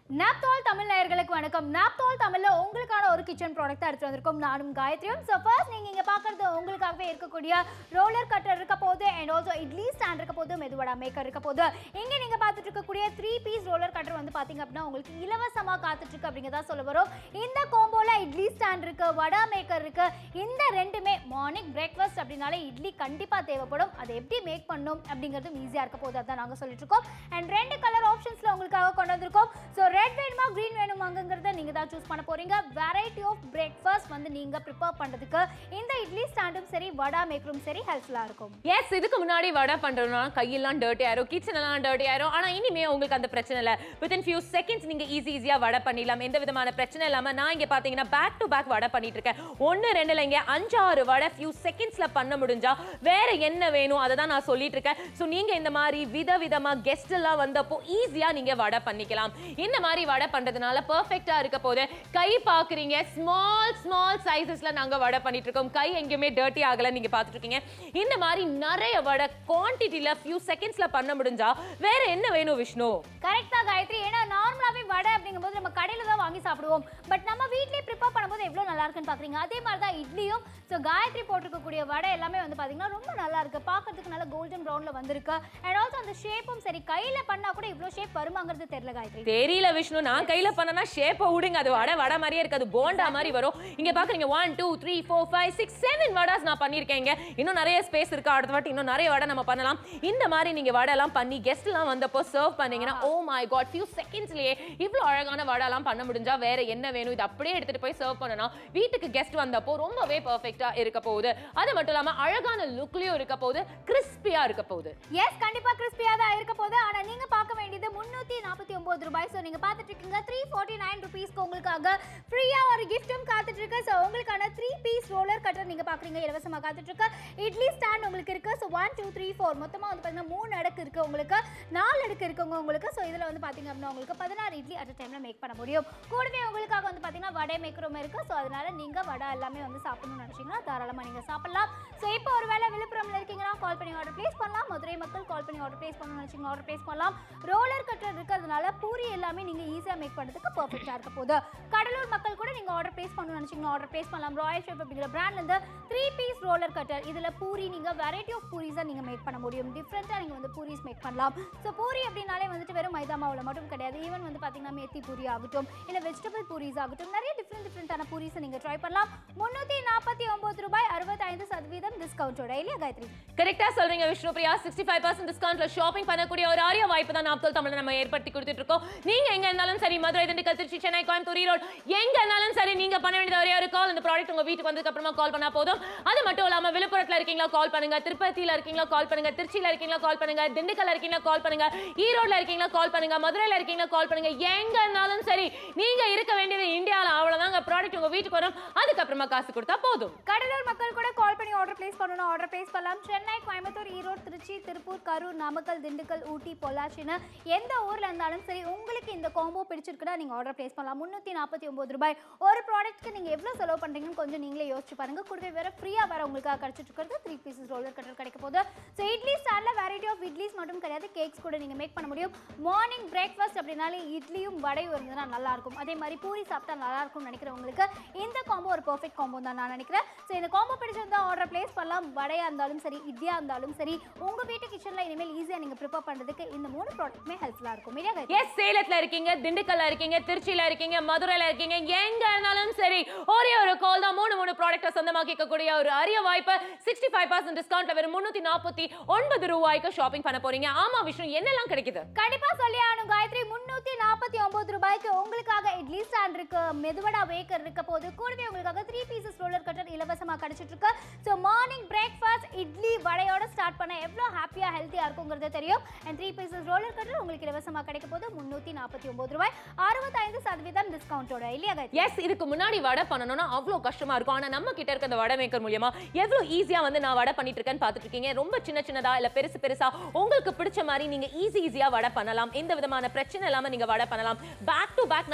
நாப்தோல் தமிழ் நேயர்களுக்கு வணக்கம் நாப்தோல் தமிழ்ல உங்களுக்கான ஒரு கிச்சன் ப்ராடக்ட் எடுத்து வந்திருக்கோம் நானும் காயத்ரியும் ஸோ ஃபர்ஸ்ட் நீங்க இங்க பார்க்கறது உங்களுக்காகவே இருக்கக்கூடிய ரோலர் கட்டர் இருக்க போது அண்ட் ஆல்சோ இட்லி ஸ்டாண்ட் இருக்க போது மெதுவடா மேக்கர் இருக்க போது இங்க நீங்க பார்த்துட்டு இருக்கக்கூடிய த்ரீ பீஸ் ரோலர் கட்டர் வந்து பாத்தீங்க அப்படின்னா உங்களுக்கு இலவசமா காத்துட்டு இருக்கு அப்படிங்கிறதா சொல்ல வரும் இந்த கோம்போல இட்லி ஸ்டாண்ட் இருக்கு வடா மேக்கர் இருக்கு இந்த ரெண்டுமே மார்னிங் பிரேக்ஃபாஸ்ட் அப்படின்னாலே இட்லி கண்டிப்பா தேவைப்படும் அதை எப்படி மேக் பண்ணணும் அப்படிங்கிறதும் ஈஸியா இருக்க போது அதான் நாங்க சொல்லிட்டு இருக்கோம் அண்ட் ரெண்டு கலர் ஆப்ஷன்ஸ்ல உங்களுக்காக கொண்டு வந்திருக்கோம் ஸோ ரெட் வேணுமா க்ரீன் வேணுமாங்கிறத நீங்க தான் சூஸ் பண்ண போறீங்க வெரைட்டி ஆஃப் பிரேக்ஃபாஸ்ட் வந்து நீங்க ப்ரிப்பேர் பண்றதுக்கு இந்த இட்லி ஸ்டாண்டும் சரி வடா மேக்கரும் சரி ஹெல்ப்ஃபுல்லா இருக்கும் எஸ் இதுக்கு முன்னாடி வடை பண்றோம்னா கையெல்லாம் டர்ட்டி ஆயிரும் கிச்சன் எல்லாம் டர்ட்டி ஆயிரும் ஆனா இனிமே உங்களுக்கு அந்த பிரச்சனை இல்ல வித்தின் ஃபியூ செகண்ட்ஸ் நீங்க ஈஸி ஈஸியா வடை பண்ணிடலாம் எந்த விதமான பிரச்சனை இல்லாம நான் இங்க பாத்தீங்கன்னா பேக் டு பேக் வடை பண்ணிட்டு இருக்கேன் ஒன்னு ரெண்டுல இங்க அஞ்சாறு வடை ஃபியூ செகண்ட்ஸ்ல பண்ண முடிஞ்சா வேற என்ன வேணும் அதை தான் நான் சொல்லிட்டு இருக்கேன் ஸோ நீங்க இந்த மாதிரி விதவிதமா கெஸ்ட் எல்லாம் வந்தப்போ ஈஸியா நீங்க வடை பண்ணிக்கலாம் இந்த மாதிரி வடை பண்றதுனால பெர்ஃபெக்ட்டா இருக்க போது கை பாக்குறீங்க ஸ்மால் ஸ்மால் சைஸஸ்ல நாங்க வடை பண்ணிட்டு இருக்கோம் கை எங்கேயுமே டர்ட்டி ஆகல நீங்க பார்த்துட்டு இருக்கீங்க இந்த மாதிரி நிறைய வடை குவான்டிட்டியில ஃபியூ செகண்ட்ஸ்ல பண்ண முடிஞ்சா வேற என்ன வேணும் விஷ்ணு கரெக்டா காயத்ரி ஏன்னா நார்மலாவே வடை அப்படிங்கும்போது நம்ம கடையில தான் வாங்கி சாப்பிடுவோம் பட் நம்ம வீட்லயே ப்ரிப்பேர் பண்ணும்போது எவ்வளவு நல்லா இருக்குன்னு பாக்குறீங்க அதே மாதிரி தான் இட்லியும் ஸோ காயத்ரி போட்டிருக்கக்கூடிய வடை எல்லாமே வந்து பாத்தீங்கன்னா ரொம்ப நல்லா இருக்கு பார்க்கிறதுக்கு நல்ல கோல்டன் ப்ரௌன்ல வந்திருக்கு அண்ட் ஆல்சோ அந்த ஷேப்பும் சரி கையில பண்ணா கூட இவ்வளோ ஷேப் வருமாங்கிறது தெரியல காயத்ரி தெரியல விஷ்ணு நான் கையில பண்ணனா ஷேப்பை விடுங்க அது வடை வடை மாதிரியே இருக்காது போண்டா மாதிரி வரும் இங்க பாக்குறீங்க one two three four five six seven vadas நான் பண்ணிருக்கேங்க இன்னும் நிறைய ஸ்பேஸ் இருக்கு அடுத்த வாட்டி இன்னும் நிறைய வடை நம்ம பண்ணலாம் இந்த மாதிரி நீங்க வடை எல்லாம் பண்ணி கெஸ்ட் எல்லாம் வந்தப்போ சர்வ் பண்ணீங்கன்னா ஓ மை காட் ஃபியூ செகண்ட்ஸ்லயே இவ்வளோ அழகான வடை எல்லாம் பண்ண முடிஞ்சா வேற என்ன வேணும் இது அப்படியே எடுத்துட்டு போய் சர்வ் பண்ணனா வீட்டுக்கு கெஸ்ட் வந்தப்போ ரொம்பவே பெர்ஃபெக்ட்டா இருக்க போகுது அது மட்டும் இல்லாம அழகான லுக்லயும் இருக்க போகுது கிறிஸ்பியா இருக்க போகுது எஸ் கண்டிப்பா கிறிஸ்பியா தான் இருக்க போகுது ஆனா நீங்க பார்க்க வேண்டியது முன்னூத்தி நாற்பத்தி ஒன்பது ரூபாய் ஸோ நீங்க பார்த்துட்டு இருக்கீங்க த்ரீ ஃபார்ட்டி நைன் ருபீஸ்க்கு உங்களுக்காக ஃப்ரீயா ஒரு கிஃப்ட்டும் காத்துட்டு இருக்கு ஸோ உங்களுக்கான த்ரீ பீஸ் ரோலர் கட்டர் நீங்க பாக்குறீங்க இலவசமா காத்துட்டு இருக்கு இட்லி ஸ்டாண்ட் உங்களுக்கு இருக்கு so one two three four மொத்தமா வந்து பாத்தீங்கன்னா மூணு அடுக்கு இருக்கு உங்களுக்கு நாலு அடுக்கு இருக்குங்க உங்களுக்கு ஸோ இதுல வந்து பாத்தீங்க அப்படின்னா உங்களுக்கு பதினாறு இட்லி அட் டைம்ல மேக் பண்ண முடியும் கூடவே உங்களுக்காக வந்து பாத்தீங்கன்னா வடை மேக்கரும் இருக்கு ஸோ அதனால நீங்க வடை எல்லாமே வந்து சாப்பிடணும்னு நினைச்சீங்கன்னா தாராளமா நீங்க சாப்பிடலாம் ஸோ இப்போ ஒருவேளை விழுப்புரம்ல இருக்கீங்கன்னா கால் பண்ணி ஆர்டர் பிளேஸ் பண்ணலாம் மதுரை மக்கள் கால் பண்ணி ஆர்டர் பிளேஸ் பண்ணணும்னு நினைச்சீங்கன்னா ஆர்டர் பிளேஸ் பண்ணலாம் ரோலர் கட்டர் இருக்கிறதுனால பூரி எல்லாமே நீங்க ஈஸியா மேக் பண்றதுக்கு பெர்ஃபெக்ட்டா இருக்க போகுது கடலூர் மக்கள் கூட நீங்க ஆர்டர் பிளேஸ் பண்ணணும்னு நினைச்சீங்கன்னா ஆர்டர் பிளேஸ் பண்ணலாம் ராயல் ஷேப் அப்படிங்கிற பிராண்ட்ல இருந்து த்ரீ பீஸ் ரோலர் கட்டர் இதுல பூரி நீங்க வெரைட்டி ஆஃப் பூரிஸா நீங்க மேக் பண்ண முடியும் டிஃப்ரெண்டா நீங்க வந்து பூரிஸ் மேக் பண்ணலாம் ஸோ பூரி அப்படின்னாலே வந்துட்டு வெறும் மைதா மாவுல மட்டும் கிடையாது ஈவன் வந்து பாத்தீங்கன்னா மேத்தி பூரி ஆகட்டும் இல்ல வெஜிடபிள் பூரிஸ் ஆகட்டும் நிறைய டிஃப்ரெண்ட் டிஃப்ரெண்டான பூரிஸை நீங்க ட்ரை பண்ணலாம் முன்னூத்தி நாற்பத்தி ஒன்பது ரூபாய் அறுபத்தைந்து சதவீதம் டிஸ்கவுண்டோட இல்லையா காயத்ரி கரெக்டா சொல்றீங்க Vishnu Priya sixty five percent டிஸ்கவுண்ட்ல ஷாப்பிங் பண்ணக்கூடிய ஒரு அரிய வாய்ப்பு தான் நாப்தோல் தமிழ்ல நம்ம ஏற்படுத்தி கொடுத்துட்டு இருக்கோம் நீங்க எங்க இருந்தாலும் சரி மதுரை திண்டுக்கல் திருச்சி சென்னை கோயம்புத்தூர் ஈரோடு எங்க இருந்தாலும் சரி நீங்க பண்ண வேண்டியது ஒரே ஒரு கால் இந்த ப்ராடக்ட் உங்க வீட்டுக்கு வந்ததுக்கு அப்புறமா கால் பண்ணா போதும் அது மட்டும் இல்லாம விழுப்புரத்துல இருக்கீங்களா கால் பண்ணுங்க திருப்பதியில இருக்கீங்களா கால் பண்ணுங்க திருச்சியில இருக்கீங்களா கால் பண்ணுங்க திண்டுக்கல்ல இருக்கீங்களா கால் பண்ணுங்க ஈரோட்ல இருக்கீங்களா கால் பண்ணுங்க மதுரையில இருக்கீங்களா கால் பண்ணுங்க எங்க இருந்தாலும் சரி நீங்க இருக்க வேண்டியது இந்தியால அவ்வளவுதாங்க ப்ராடக்ட் உங்க வீட்டுக்கு வரும் அதுக்கப்புறமா காசு கொடுத்தா போதும் கடலூர் மக்கள் கூட கால் பண்ணி ஆர்டர் பிளேஸ் பண்ணணும் ஆர்டர் பிளேஸ் பண்ணலாம் சென்னை கோயம்புத்தூர் ஈரோடு திருச்சி திருப்பூர் கரூர் நாமக்கல் திண்டுக்கல் ஊட்டி பொள்ளாச்சின்னு எந்த ஊர்ல இருந்தாலும் சரி உங்களுக்கு இந்த காம்போ பிடிச்சிருக்குன்னா நீங்க ஆர்டர் பிளேஸ் பண்ணலாம் முன்னூத்தி நாற்பத்தி ஒன்பது ரூபாய் ஒரு ப்ராடக்ட்க்கு நீங்க எவ்வளவு செலவு பண்றீங்கன்னு கொஞ்சம் நீங்களே யோசிச்சு பாருங்க கூடவே வேற ஃப்ரீயா வேற உங்களுக்காக கிடைச்சிட்டு இருக்கிறது த்ரீ பீசஸ் ரோலர் கட்டர் கிடைக்க போகுது ஸோ இட்லி ஸ்டாண்ட்ல வெரைட்டி ஆஃப் இட்லிஸ் மட்டும் கிடையாது கேக்ஸ் கூட நீங்க மேக் பண்ண முடியும் மார்னிங் பிரேக்ஃபாஸ்ட் அப்படின்னாலே இட்லியும் வடையும் இருந்ததுன்னா நல்லா இருக்கும் அதே மாதிரி பூரி சாப்பிட்டா நல்லா இருக்கும்னு நினைக்கிறவங்களுக்கு இந்த காம்போ ஒரு பெர்ஃபெக்ட் காம்போ தான் நான் நினைக்கிறேன் ஸோ இந்த காம்போ பிடிச்சிருந்தா ஆர்டர் பிளேஸ் பண்ணலாம் வடையா இருந்தாலும் சரி இட்லியா இருந்தாலும் சரி உங்க வீட்டு கிச்சன்ல இனிமேல் ஈஸியா நீங்க ப்ரிப்பேர் பண்றதுக்கு இந்த மூணு ப்ராடக்ட்டுமே ஹெல்ப்ஃபுல்லா இருக்கும் இல்லையா காயத்ரி? எஸ் சேலத்துல இருக்கீங்க திண்டுக்கல்ல இருக்கீங்க திருச்சியில இருக்கீங்க மதுரையில இருக்கீங்க எங்க இருந்தாலும் சரி ஒரே ஒரு கால் தான் மூணு மூணு ப்ராடக்ட்டை சொந்தமாக்கிக்கக்கூடிய ஒரு அரிய வாய்ப்பு சிக்ஸ்டி ஃபைவ் பர்சன்ட் டிஸ்கவுண்ட்ல வெறும் முன்னூத்தி நாற்பத்தி ஒன்பது ரூபாய்க்கு ஷாப்பிங் பண்ண போறீங்க ஆமா விஷ்ணு என்னெல்லாம் கிடைக்குது கண்டிப்பா சொல்லி ஆகணும் காயத்ரி முன்னூத்தி நாற்பத்தி ஒன்பது ரூபாய்க்கு உங்களுக்காக இட்லி ஸ்டாண்ட் இருக்கு மெதுவடா வேக்கர் இருக்க போது கூடவே உங்களுக்காக த்ரீ பீசஸ் ரோலர் கட்டர் இலவசமா கிடைச்சிட்டு இருக்கு ஸோ மார்னிங் பிரேக்ஃபாஸ்ட் இட்லி வடையோட ஸ்டார்ட் பண்ண எவ்வளோ ஹாப்பியா ஹெல்த்தியா இருக்குங்கிறது தெரியும் and three pieces roller cutter உங்களுக்கு இலவசமா கிடைக்க போது முன்னூத்தி நாற்பத்தி ஒன்பது ரூபாய் அறுபத்தைந்து சதவீதம் டிஸ்கவுண்டோட இல்லையா காயத்ரி எஸ் இதுக்கு முன்னாடி வடை பண்ணணும்னா அவ்வளோ கஷ்டமா இருக்கும் ஆனா நம்ம கிட்ட இருக்க இந்த வடை மேக்கர் மூலியமா எவ்வளோ ஈஸியா வந்து நான் வடை பண்ணிட்டு இருக்கேன்னு பார்த்துட்டு இருக்கீங்க ரொம்ப சின்ன சின்னதா இல்ல பெருசு பெருசா உங்களுக்கு பிடிச்ச மாதிரி நீங்க ஈஸி ஈஸியா வடை பண்ணலாம் எந்த விதமான பிரச்சனை இல்லாம நீங்க வடை பண்ணலாம் பேக் டு பேக் நான் இங்க வடை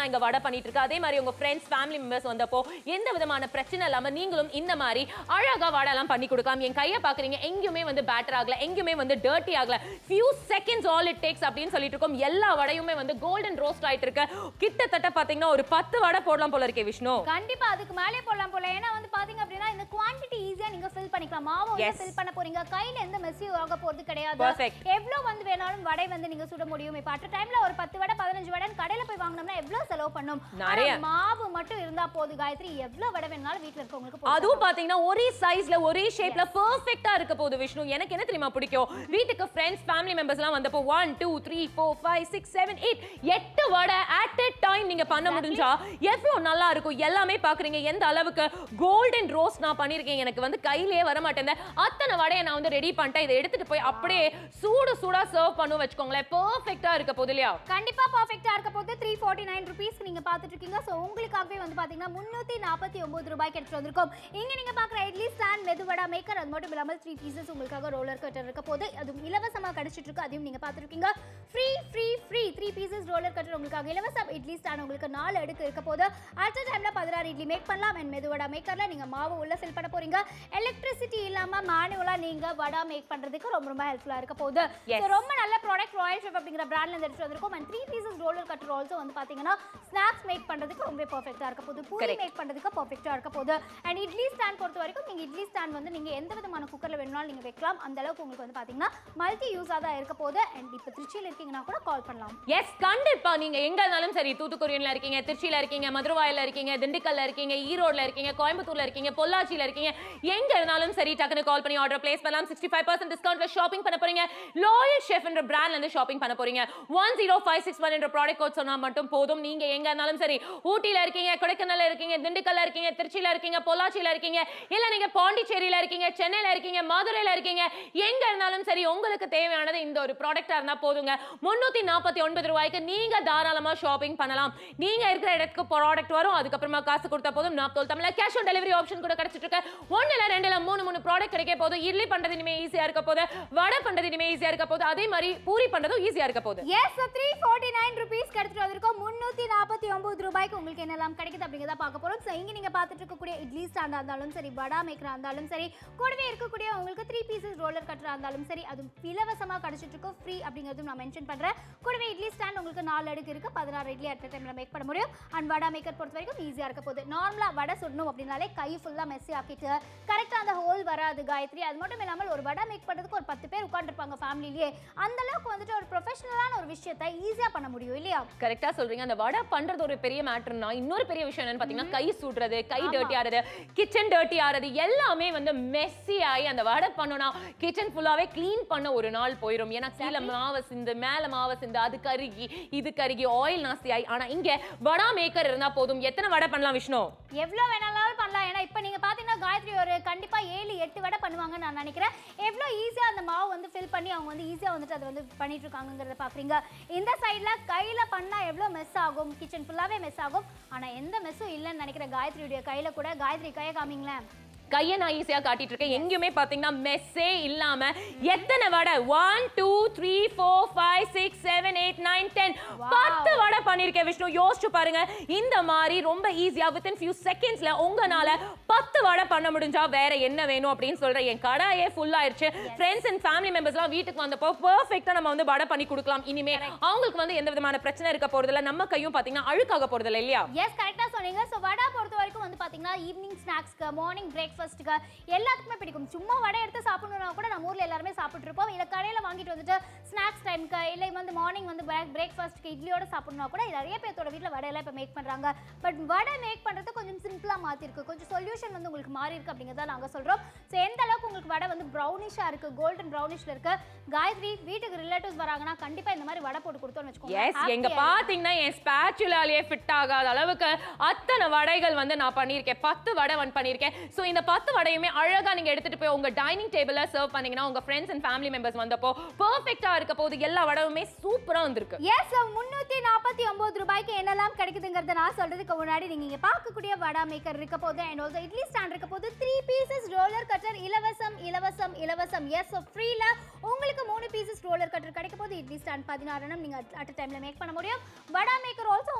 பண்ணிட்டு இருக்கு அதே மாதிரி உங்க ஃப்ரெண்ட்ஸ் ஃபேமிலி மெம்பர்ஸ் வந்தப்போ எந்த விதமான பிரச்சனை இல்லாம நீங்களும் இந்த மாதிரி அழகா வடைலாம் பண்ணி கொடுக்கலாம் என் கையை பாக்குறீங்க எங்கேயுமே வந்து பேட்டர் ஆகல எங்கேயுமே வந்து டர்ட்டி ஆகல few seconds all it takes அப்படின்னு சொல்லிட்டு இருக்கோம் எல்லா வடையுமே வந்து கோல்டன் ரோஸ்ட் ஆயிட்டு இருக்கு கிட்டத்தட்ட பாத்தீங்கன்னா ஒரு பத்து வடை போடலாம் போல இருக்கே விஷ்ணு கண்டிப்பா அதுக்கு மேலே போடலாம் போல ஏன்னா வந்து பாத்தீங்க அப்படின்னா இந்த குவாண்டிட்டி ஈஸியா நீங்க ஃபில் பண்ணிக்கலாம் மாவு வந்து Yes. ஃபில் பண்ண போறீங்க கையில எந்த மெஸ்ஸியும் ஆக போறது கிடையாது Perfect. எவ்வளவு வந்து வேணாலும் வடை வந்து நீங்க சுட முடியும் இப்ப அட் டைம்ல ஒரு பத்து வடை பதினஞ்சு வடை கடையில போய் வாங்கினோம்னா எவ்வளவு செலவு பண்ணும் நிறைய. ஆனா மாவு மட்டும் இருந்தா போதும் காயத்ரி எவ்வளவு வடை வேணாலும் வீட்ல இருக்கவங்களுக்கு போட்டு அதுவும் பாத்தீங்கன்னா ஒரே சைஸ்ல ஒரே ஷேப்ல பெர்ஃபெக்ட்டா இருக்க போகுது விஷ்ணு எனக்கு என்ன தெரியுமா பிடிக்கும் வீட்டுக்கு ஃப்ரெண்ட்ஸ் ஃபேமிலி மெம்பர்ஸ் எல்லாம் வந்தப்போ one two three four five six seven eight எட்டு வடை அட் எ டைம் நீங்க பண்ண முடிஞ்சா எவ்வளவு நல்லா இருக்கும் எல்லாமே பாக்குறீங்க எந்த அளவுக்கு கோல்டன் ரோஸ் நான் பண்ணிருக்கேன் எனக்கு வந்து கையிலேயே வர மாட்டேன் அத்தனை வடையை நான் வந்து ரெடி பண்ணிட்டேன் இதை எடுத்துட்டு போய் அப்படியே சூடு சூடா சர்வ் பண்ணும் வச்சுக்கோங்களேன் பெர்ஃபெக்ட்டா இருக்க போகுது இல்லையா கண்டிப்பா பர்ஃபெக்ட்டா இருக்க போது த்ரீ ஃபார்ட்டி நைன் ருபீஸ்க்கு நீங்க பாத்துட்டு இருக்கீங்க ஸோ உங்களுக்காகவே வந்து பாத்தீங்கன்னா முன்னூத்தி நாற்பத்தி ஒன்பது ரூபாய்க்கு எடுத்து வந்திருக்கோம் இங்க நீங்க பாக்குற இட்லி ஸ்டாண்ட் மெதுவடா மேக்கர் அது மட்டும் இல்லாமல் த்ரீ பீசஸ் உங்களுக்காக ரோலர் கட்டர் இருக்க போது அதுவும் இலவசமா கிடைச்சிட்டு இருக்கு அதையும் நீங்க பாத்துட்டு இருக்கீங்க free free free three pieces roller cutter உங்களுக்காக இலவசம் இட்லி ஸ்டாண்ட் உங்களுக்கு நாலு அடுக்கு இருக்க போது அடுத்த டைம்ல பதினாறு இட்லி மேக் பண்ணலாம் அண்ட் மெதுவடா மேக்கர்ல நீங்க மாவு உள்ள ஃபில் பண்ண போறீங்க எலக்ட்ரிசிட்டி இல்லாம மேனுவலா நீங்க வடா மேக் பண்றதுக்கு ரொம்ப ரொம்ப ஹெல்ப்ஃபுல்லா இருக்க போகுது Yes. So, ரொம்ப நல்ல ப்ராடக்ட் ராயல் ஷெஃப் அப்படிங்கிற பிராண்ட்ல இருந்து எடுத்து வந்திருக்கோம் and three pieces roller cutter also வந்து பாத்தீங்கன்னா ஸ்நாக்ஸ் மேக் பண்றதுக்கு ரொம்ப பெர்ஃபெக்ட்டா இருக்க போகுது பூரி Correct. மேக் பண்றதுக்கு பெர்ஃபெக்ட்டா இருக்க போகுது அண்ட் இட்லி ஸ்டாண்ட் பொறுத்த வரைக்கும் நீங்க இட்லி ஸ்டாண்ட் வந்து நீங்க எந்த விதமான குக்கர்ல வேணும்னாலும் நீங்க வைக்கலாம் அந்த அளவுக்கு உங்களுக்கு வந்து பாத்தீங்கன்னா மல்டி யூஸா தான் இருக்க போகுது அண்ட் இப்போ திருச்சியில் இருக்கீங்கன்னா கூட கால் பண்ணலாம் எஸ் கண்டிப்பா நீங்க எங்க இருந்தாலும் சரி தூத்துக்குடியில இருக்கீங்க திருச்சியில இருக்கீங்க மதுரவாயில இருக்கீங்க திண்டுக்கல்ல இருக்கீங்க ஈரோட்ல இருக்கீங்க கோயம்புத்தூர்ல இருக்கீங்க பொள்ளாச்சியில இருக்கீங்க எங்க இருந்தாலும் சரி டக்குனு கால் பண்ணி ஆர்டர் பிளேஸ் பண்ணலாம் சிக்ஸ்டி ஃபைவ் பர்சன்ட் டிஸ்கவுண்ட்ல ஷாப்பிங் பண்ண போறீங்க லாயல் ஷெஃப் என்ற பிராண்ட்ல இருந்து ஷாப்பிங் பண்ண போறீங்க one zero five six one என்ற ப்ராடக்ட் கோட் சொன்னா மட்டும் போதும் நீங்க எங்க இருந்தாலும் சரி ஊட்டியில இருக்கீங்க கொடைக்கானல்ல இருக்கீங்க திண்டுக்கல்ல இருக்கீங்க திருச்சியில இருக்கீங்க பொள்ளாச்சியில இருக்கீங்க இல்ல நீங்க பாண்டிச்சேரியில இருக்கீங்க சென்னையில இருக்கீங்க மதுரையில இருக்கீங்க எங்க இருந்தாலும் சரி உங்களுக்கு தேவையானது இந்த ஒரு ப்ராடக்டா இருந்தா போதுங்க முன்னூத்தி நாற்பத்தி ஒன்பது ரூபாய்க்கு நீங்க தாராளமா ஷாப்பிங் பண்ணலாம் நீங்க இருக்கிற இடத்துக்கு ப்ராடக்ட் வரும் அதுக்கப்புறமா காசு கொடுத்தா போதும் நாப்தோல் தமிழ்ல கேஷ் ஆன் டெலிவரி ஆப்ஷன் கூட கிடைச்சிட்டு இருக்கு ஒண்ணுல ரெண்டுல மூணு மூணு ப்ராடக்ட் கிடைக்க போது இட்லி பண்றது இனிமே ஈஸியா இருக்க போது வடை பண்றது இனிமே ஈஸியா இருக்க போது அதே மாதிரி பூரி பண்றதும் ஈஸியா இருக்க போகுது yes three forty nine rupees எடுத்துட்டு வந்திருக்கோம் முந்நூற்றி நாற்பத்தி ஒம்பது ரூபாய்க்கு உங்களுக்கு என்னெல்லாம் கிடைக்குது அப்படிங்கிறத பார்க்க போகிறோம் ஸோ இங்கே நீங்கள் பார்த்துட்டு இருக்கக்கூடிய இட்லி ஸ்டாண்டாக இருந்தாலும் சரி வடா மேக்கராக இருந்தாலும் சரி கூடவே இருக்கக்கூடிய உங்களுக்கு த்ரீ பீசஸ் ரோலர் கட்டராக இருந்தாலும் சரி அதுவும் இலவசமாக கிடைச்சிட்டு இருக்கும் ஃப்ரீ அப்படிங்கிறதும் நான் மென்ஷன் பண்ணுறேன் கூடவே இட்லி ஸ்டாண்ட் உங்களுக்கு நாலு அடுக்கு இருக்குது பதினாறு இட்லி அட் டைமில் மேக் பண்ண முடியும் அண்ட் வடா மேக்கர் பொறுத்த வரைக்கும் ஈஸியாக இருக்க போகுது நார்மலாக வடை சுடணும் அப்படின்னாலே கை ஃபுல்லாக மெஸ்ஸி ஆக்கிட்டு கரெக்டாக அந்த ஹோல் வராது காயத்ரி அது மட்டும் இல்லாமல் ஒரு வடை மேக் பண்ணுறதுக்கு ஒரு பத்து பேர் உட்காந்துருப்பாங்க ஃபேமிலிலேயே அந்த அளவுக்கு வந்துட்டு ஒரு ப்ரொஃபஷனலான ஒரு விஷயத்தை ஈஸியாக பண்ண முடியும் இல்லையா கரெக்டா சொல்றீங்க அந்த வடை பண்றது ஒரு பெரிய மேட்டர்னா இன்னொரு பெரிய விஷயம் என்னன்னு பாத்தீங்கன்னா கை சுடுறது கை ஆமா. டர்ட்டி ஆறது கிச்சன் டர்ட்டி ஆறது எல்லாமே வந்து மெஸ்ஸி ஆகி அந்த வடை பண்ணோம்னா கிச்சன் ஃபுல்லாவே க்ளீன் பண்ண ஒரு நாள் போயிடும் ஏன்னா கீழே மாவை சிந்து மேல மாவை சிந்து அது கருகி இது கருகி ஆயில் நாஸ்தி ஆகி ஆனா இங்க வடா மேக்கர் இருந்தா போதும் எத்தனை வடை பண்ணலாம் விஷ்ணு எவ்வளோ வேணாலும் பண்ணலாம் ஏன்னா இப்போ நீங்கள் பார்த்தீங்கன்னா காயத்ரி ஒரு கண்டிப்பாக ஏழு எட்டு வடை பண்ணுவாங்கன்னு நான் நினைக்கிறேன் எவ்வளோ ஈஸியாக அந்த மாவு வந்து ஃபில் பண்ணி அவங்க வந்து ஈஸியாக வந்துட்டு அதை வந்து பண்ணிட்டு இருக்காங்கங்கிறத பார்க்குறீங்க இந்த சைடில் கையில் பண்ணால் எவ்வளோ மெஸ் ஆகும் கிச்சன் ஃபுல்லாகவே மெஸ் ஆகும் ஆனால் எந்த மெஸ்ஸும் இல்லைன்னு நினைக்கிற காயத்ரியுடைய கையில் கூட காயத்ரி கையை காமிங்களேன் கையை நான் ஈஸியா காட்டிட்டு இருக்கேன் எங்கேயுமே பாத்தீங்கன்னா மெஸ்ஸே இல்லாம எத்தனை vada one two three four five six seven eight nine ten பத்து வடை பண்ணிருக்கேன் விஷ்ணு யோசிச்சு பாருங்க இந்த மாதிரி ரொம்ப ஈஸியா வித்தின் ஃபியூ செகண்ட்ஸ்ல உங்கனால பத்து வடை பண்ண முடிஞ்சா வேற என்ன வேணும் அப்படின்னு சொல்றேன் என் கடாயே ஃபுல் ஆயிருச்சு ஃப்ரெண்ட்ஸ் அண்ட் ஃபேமிலி மெம்பர்ஸ்லாம் வீட்டுக்கு வந்தப்போ பெர்ஃபெக்ட்டா நம்ம வந்து வடை பண்ணி கொடுக்கலாம் இனிமே அவங்களுக்கு வந்து எந்த விதமான பிரச்சனை இருக்க போறதில்ல நம்ம கையும் பாத்தீங்கன்னா அழுக்காக போறதில்ல இல்லையா எஸ் கரெக்டாக சொன்னீங்க ஸோ வடை பொறுத்த வரைக்கும் வந்து பார்த்தீங்கன்னா ஈவினிங் ஸ்நாக்ஸ்க்கு மார்னிங் பிரேக்ஃபாஸ்ட்டுக்கு எல்லாத்துக்குமே பிடிக்கும் சும்மா வடை எடுத்து சாப்பிடணும்னா கூட நம்ம ஊரில் எல்லாருமே சாப்பிட்ருப்போம் இல்லை கடையில் வாங்கிட்டு வந்துட்டு ஸ்நாக்ஸ் டைமுக்கு இல்லை வந்து மார்னிங் வந்து பிரேக்ஃபாஸ்ட்டுக்கு இட்லியோட சாப்பிடணும்னா கூட நிறைய பேர்த்தோட வீட்டில் வடையெல்லாம் இப்போ மேக் பண்ணுறாங்க பட் வடை மேக் பண்ணுறது கொஞ்சம் சிம்பிளாக மாற்றிருக்கு கொஞ்சம் சொல்யூஷன் வந்து உங்களுக்கு மாறி இருக்கு அப்படிங்கிறத நாங்கள் சொல்கிறோம் ஸோ எந்த அளவுக்கு உங்களுக்கு வடை வந்து ப்ரௌனிஷாக இருக்குது கோல்டன் ப்ரௌனிஷில் இருக்கு காயத்ரி வீட்டுக்கு ரிலேட்டிவ்ஸ் வராங்கன்னா கண்டிப்பாக இந்த மாதிரி வடை போட்டு கொடுத்தோம்னு வச்சுக்கோங்க எஸ் எங்க Happy ஆயிடுவாங்க. பாத்தீங்கன்னா என் ஸ்பேச்சுலாலேயே ஃபிட் ஆகாத அளவுக்கு அத்தனை வடைகள் வந்து நான் பண்ணியிருக்கேன் பத்து வடை வந்து பண்ணியிருக்கேன் ஸோ இந்த பத்து வடையுமே அழகா நீங்க எடுத்துட்டு போய் உங்க டைனிங் டேபிள்ல சர்வ் பண்ணீங்கன்னா உங்க ஃப்ரெண்ட்ஸ் அண்ட் ஃபேமிலி மெம்பர்ஸ் வந்தப்போ பெர்ஃபெக்ட்டா இருக்க போது எல்லா வடவுமே சூப்பரா வந்திருக்கு எஸ் முன்னூத்தி நாற்பத்தி ஒன்பது ரூபாய்க்கு என்னெல்லாம் கிடைக்குதுங்கிறத நான் சொல்றதுக்கு முன்னாடி நீங்க இங்க பார்க்கக்கூடிய வடா மேக்கர் இருக்க போது அண்ட் ஆல்சோ இட்லி ஸ்டாண்ட் இருக்க போது த்ரீ பீசஸ் ரோலர் கட்டர் இலவசம் இலவசம் இலவசம் எஸ் ஃப்ரீல உங்களுக்கு மூணு பீசஸ் ரோலர் கட்டர் கிடைக்க போது இட்லி ஸ்டாண்ட் பதினாறு நீங்க அட் டைம்ல மேக் பண்ண முடியும் வடா மேக்கர் ஆல்சோ